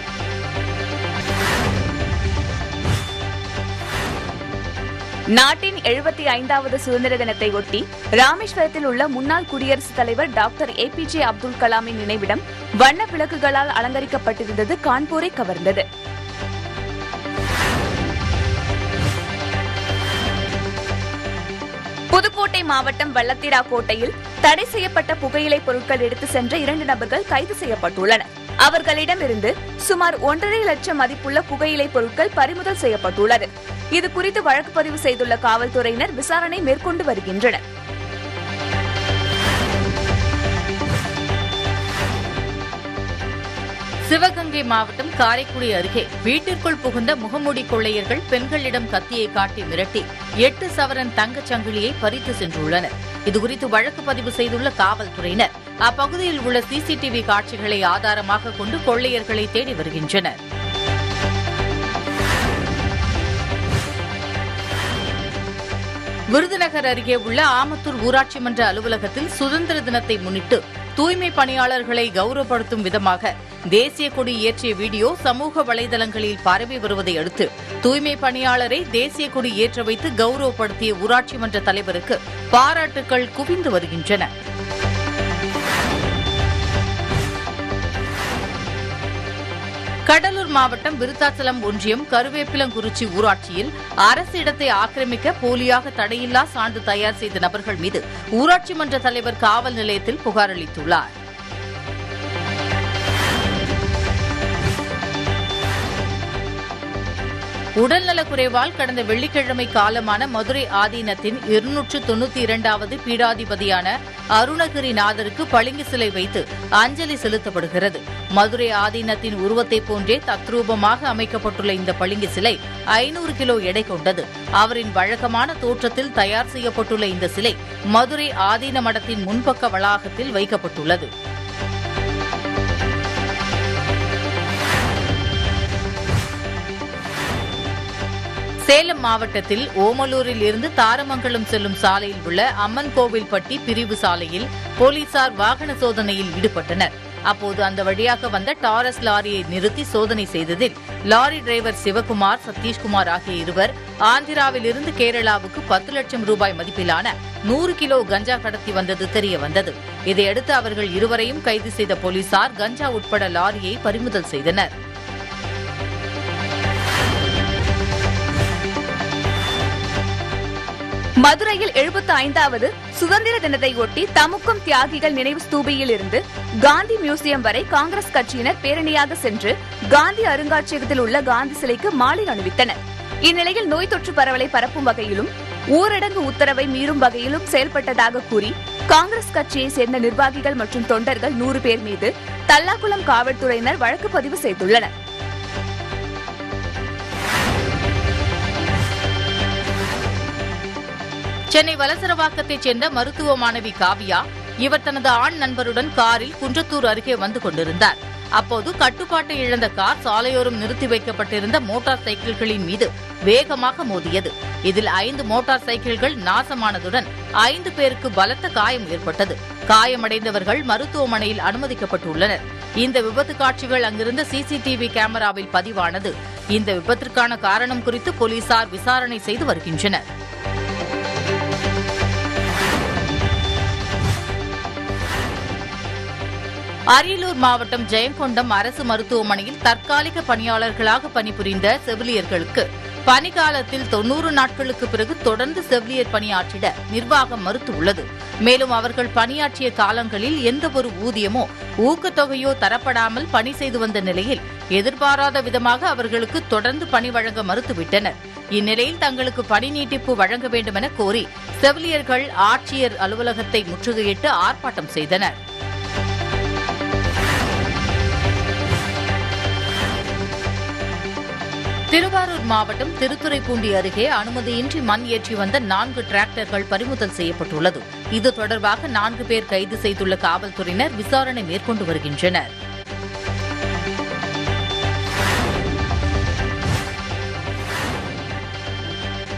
நாட்டின் எழுபத்தி ஐந்தாவது சுதந்திர தினத்தை ஒட்டி ராமேஸ்வரத்தில் உள்ள முன்னாள் குடியரசுத் தலைவர் doctor A P J Abdul கலாமின் நினைவிடம் வண்ண விளக்குகளால் அலங்கரிக்கப்பட்டிருந்தது கான்பூரை கவர்ந்தது புதுக்கோட்டை மாவட்டம் வல்லத்திரா கோட்டையில் தடை செய்யப்பட்ட புகையிலை பொருட்கள் எடுத்து சென்ற இரண்டு நபர்கள் கைது செய்யப்பட்டுள்ளனர் அவர்களிடமிருந்து சுமார் ஒன்றரை லட்சம் மதிப்புள்ள புகையிலை பொருட்கள் பறிமுதல் செய்யப்பட்டுள்ளது இது குறித்து வழக்கு பதிவு செய்துள்ள காவல்துறையினர் விசாரணை மேற்கொண்டு வருகின்றனர் சிவகங்கை மாவட்டம் காரைக்குடி அருகே வீட்டிற்குள் புகுந்த முகமூடி கொள்ளையர்கள் பெண்களிடம் கத்தியை காட்டி மிரட்டி எட்டு சவரன் தங்கச் சங்கிலியை பறித்து சென்றுள்ளனர் இதுகுறித்து வழக்கு பதிவு செய்துள்ள காவல்துறையினர் அப்பகுதியில் உள்ள சிசிடிவி காட்சிகளை ஆதாரமாக கொண்டு கொள்ளையர்களை தேடி வருகின்றனர் விருதுநகர் அருகே உள்ள ஆமத்தூர் ஊராட்சி மன்ற அலுவலகத்தில் சுதந்திர தினத்தை முன்னிட்டு தூய்மை பணியாளர்களை கௌரவப்படுத்தும் விதமாக தேசிய கொடி ஏற்றிய வீடியோ சமூக வலைதளங்களில் பரவி வருவதை அடுத்து தூய்மை பணியாளரை தேசிய கொடி ஏற்ற வைத்து கௌரவப்படுத்திய ஊராட்சி மன்ற தலைவருக்கு பாராட்டுகள் குவிந்து வருகின்றன கடலூர் மாவட்டம் விருத்தாச்சலம் ஒன்றியம் கருவேப்பிலங்குறிச்சி ஊராட்சியில் அரசு இடத்தை ஆக்கிரமிக்க போலியாக தடையில்லா சான்று தயார் செய்த நபர்கள் மீது ஊராட்சி மன்ற தலைவர் காவல் நிலையத்தில் புகார் அளித்துள்ளார் உடல்நலக்குறைவால் கடந்த வெள்ளிக்கிழமை காலமான மதுரை ஆதீனத்தின் இருநூற்று தொன்னூத்தி இரண்டாவது பீடாதிபதியான அருணகிரிநாதருக்கு பளிங்கு சிலை வைத்து அஞ்சலி செலுத்தப்படுகிறது மதுரை ஆதீனத்தின் உருவத்தை போன்றே தத்ரூபமாக அமைக்கப்பட்டுள்ள இந்த பளிங்கு சிலை ஐநூறு கிலோ எடை கொண்டது அவரின் வழக்கமான தோற்றத்தில் தயார் செய்யப்பட்டுள்ள இந்த சிலை மதுரை ஆதீன மடத்தின் முன்பக்க வளாகத்தில் வைக்கப்பட்டுள்ளது சேலம் மாவட்டத்தில் ஓமலூரில் இருந்து தாரமங்கலம் செல்லும் சாலையில் உள்ள அம்மன் கோவில்பட்டி பிரிவு சாலையில் போலீசார் வாகன சோதனையில் ஈடுபட்டனர் அப்போது அந்த வழியாக வந்த டாரஸ் லாரியை நிறுத்தி சோதனை செய்ததில் லாரி டிரைவர் சிவகுமார் சதீஷ்குமார் ஆகிய இருவர் ஆந்திராவில் இருந்து கேரளாவுக்கு பத்து லட்சம் ரூபாய் மதிப்பிலான நூறு கிலோ கஞ்சா கடத்தி வந்தது தெரிய வந்தது இதையடுத்து அவர்கள் இருவரையும் கைது செய்த போலீசார் கஞ்சா உட்பட லாரியை பறிமுதல் செய்தனர் மதுரையில் எழுபத்தி ஐந்தாவது சுதந்திர தினத்தை ஒட்டி தமுக்கும் தியாகிகள் நினைவு ஸ்தூபியில் இருந்து காந்தி மியூசியம் வரை காங்கிரஸ் கட்சியினர் பேரணியாக சென்று காந்தி அருங்காட்சியகத்தில் உள்ள காந்தி சிலைக்கு மாலை அணிவித்தனர் இந்நிலையில் நோய் தொற்று பரவலை பரப்பும் வகையிலும் ஊரடங்கு உத்தரவை மீறும் வகையிலும் செயல்பட்டதாக கூறி காங்கிரஸ் கட்சியை சேர்ந்த நிர்வாகிகள் மற்றும் தொண்டர்கள் நூறு பேர் மீது தல்லாக்குளம் காவல்துறையினர் வழக்கு பதிவு செய்துள்ளனர் சென்னை வலசரவாக்கத்தைச் சேர்ந்த மருத்துவ மாணவி காவியா இவர் தனது ஆண் நண்பருடன் காரில் குன்றத்தூர் அருகே வந்து கொண்டிருந்தார் அப்போது கட்டுப்பாட்டை இழந்த கார் சாலையோரம் நிறுத்தி வைக்கப்பட்டிருந்த மோட்டார் சைக்கிள்களின் மீது வேகமாக மோதியது இதில் ஐந்து மோட்டார் சைக்கிள்கள் நாசமானதுடன் ஐந்து பேருக்கு பலத்த காயம் ஏற்பட்டது காயமடைந்தவர்கள் மருத்துவமனையில் அனுமதிக்கப்பட்டுள்ளனர் இந்த விபத்து காட்சிகள் அங்கிருந்த சிசிடிவி கேமராவில் பதிவானது இந்த விபத்திற்கான காரணம் குறித்து போலீசார் விசாரணை செய்து வருகின்றனர் அரியலூர் மாவட்டம் ஜெயங்கொண்டம் அரசு மருத்துவமனையில் தற்காலிக பணியாளர்களாக பணிபுரிந்த செவிலியர்களுக்கு பணிக்காலத்தில் தொன்னூறு நாட்களுக்கு பிறகு தொடர்ந்து செவிலியர் பணியாற்றிட நிர்வாகம் மறுத்துள்ளது மேலும் அவர்கள் பணியாற்றிய காலங்களில் எந்தவொரு ஊதியமோ ஊக்கத்தொகையோ தரப்படாமல் பணி செய்து வந்த நிலையில் எதிர்பாராத விதமாக அவர்களுக்கு தொடர்ந்து பணி வழங்க மறுத்துவிட்டனர் இந்நிலையில் தங்களுக்கு பணி நீட்டிப்பு வழங்க வேண்டுமென கோரி செவிலியர்கள் ஆட்சியர் அலுவலகத்தை முற்றுகையிட்டு ஆர்ப்பாட்டம் செய்தனர் திருவாரூர் மாவட்டம் திருத்துறைப்பூண்டி அருகே அனுமதியின்றி மண் ஏற்றி வந்த நான்கு டிராக்டர்கள் பறிமுதல் செய்யப்பட்டுள்ளது இது தொடர்பாக நான்கு பேர் கைது செய்துள்ள காவல்துறையினர் விசாரணை மேற்கொண்டு வருகின்றனர்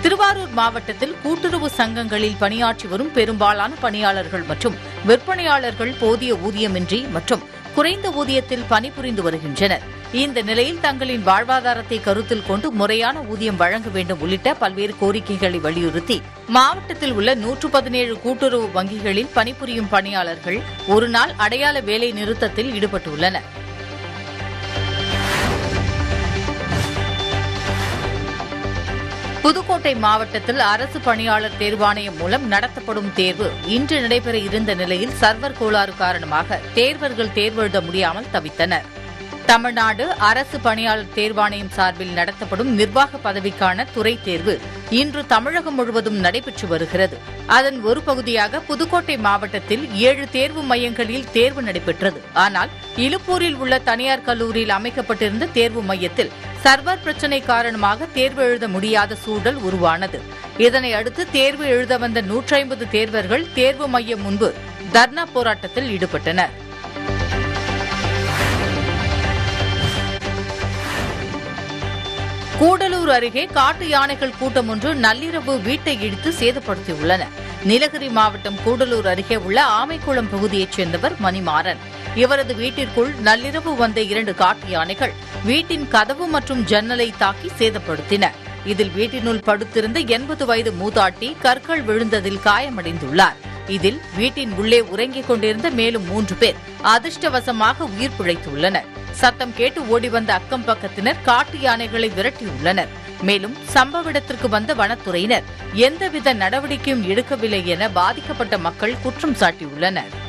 திருவாரூர் மாவட்டத்தில் கூட்டுறவு சங்கங்களில் பணியாற்றி வரும் பெரும்பாலான பணியாளர்கள் மற்றும் விற்பனையாளர்கள் போதிய ஊதியமின்றி மற்றும் குறைந்த ஊதியத்தில் பணிபுரிந்து வருகின்றனர் இந்த நிலையில் தங்களின் வாழ்வாதாரத்தை கருத்தில் கொண்டு முறையான ஊதியம் வழங்க வேண்டும் உள்ளிட்ட பல்வேறு கோரிக்கைகளை வலியுறுத்தி மாவட்டத்தில் உள்ள நூற்று பதினேழு கூட்டுறவு வங்கிகளில் பணிபுரியும் பணியாளர்கள் ஒருநாள் அடையாள வேலை நிறுத்தத்தில் ஈடுபட்டுள்ளனர் புதுக்கோட்டை மாவட்டத்தில் அரசு பணியாளர் தேர்வாணையம் மூலம் நடத்தப்படும் தேர்வு இன்று நடைபெற இருந்த நிலையில் சர்வர் கோளாறு காரணமாக தேர்வர்கள் தேர்வெழுத முடியாமல் தவித்தனர் தமிழ்நாடு அரசு பணியாளர் தேர்வாணையம் சார்பில் நடத்தப்படும் நிர்வாக பதவிக்கான துறை தேர்வு இன்று தமிழகம் முழுவதும் நடைபெற்று வருகிறது அதன் ஒரு பகுதியாக புதுக்கோட்டை மாவட்டத்தில் ஏழு தேர்வு மையங்களில் தேர்வு நடைபெற்றது ஆனால் இலுப்பூரில் உள்ள தனியார் கல்லூரியில் அமைக்கப்பட்டிருந்த தேர்வு மையத்தில் சர்வர் பிரச்சினை காரணமாக தேர்வு எழுத முடியாத சூழல் உருவானது இதனை அடுத்து தேர்வு எழுத வந்த நூற்றி ஐம்பது தேர்வர்கள் தேர்வு மையம் முன்பு தர்ணா போராட்டத்தில் ஈடுபட்டனர் கூடலூர் அருகே காட்டு யானைகள் கூட்டம் ஒன்று நள்ளிரவு வீட்டை இடித்து சேதப்படுத்தியுள்ளன நீலகிரி மாவட்டம் கூடலூர் அருகே உள்ள ஆமைக்குளம் பகுதியைச் சேர்ந்தவர் மணிமாறன் இவரது வீட்டிற்குள் நள்ளிரவு வந்த இரண்டு காட்டு யானைகள் வீட்டின் கதவு மற்றும் ஜன்னலை தாக்கி சேதப்படுத்தின இதில் வீட்டினுள் படுத்திருந்த எண்பது வயது மூதாட்டி கற்கள் விழுந்ததில் காயமடைந்துள்ளார் இதில் வீட்டின் உள்ளே உறங்கிக் கொண்டிருந்த மேலும் மூன்று பேர் அதிர்ஷ்டவசமாக உயிர் பிழைத்துள்ளனர் சத்தம் கேட்டு ஓடி வந்த அக்கம் பக்கத்தினர் காட்டு யானைகளை விரட்டியுள்ளனர் மேலும் சம்பவ இடத்திற்கு வந்த வனத்துறையினர் எந்தவித நடவடிக்கையும் எடுக்கவில்லை என பாதிக்கப்பட்ட மக்கள் குற்றம் சாட்டியுள்ளனர்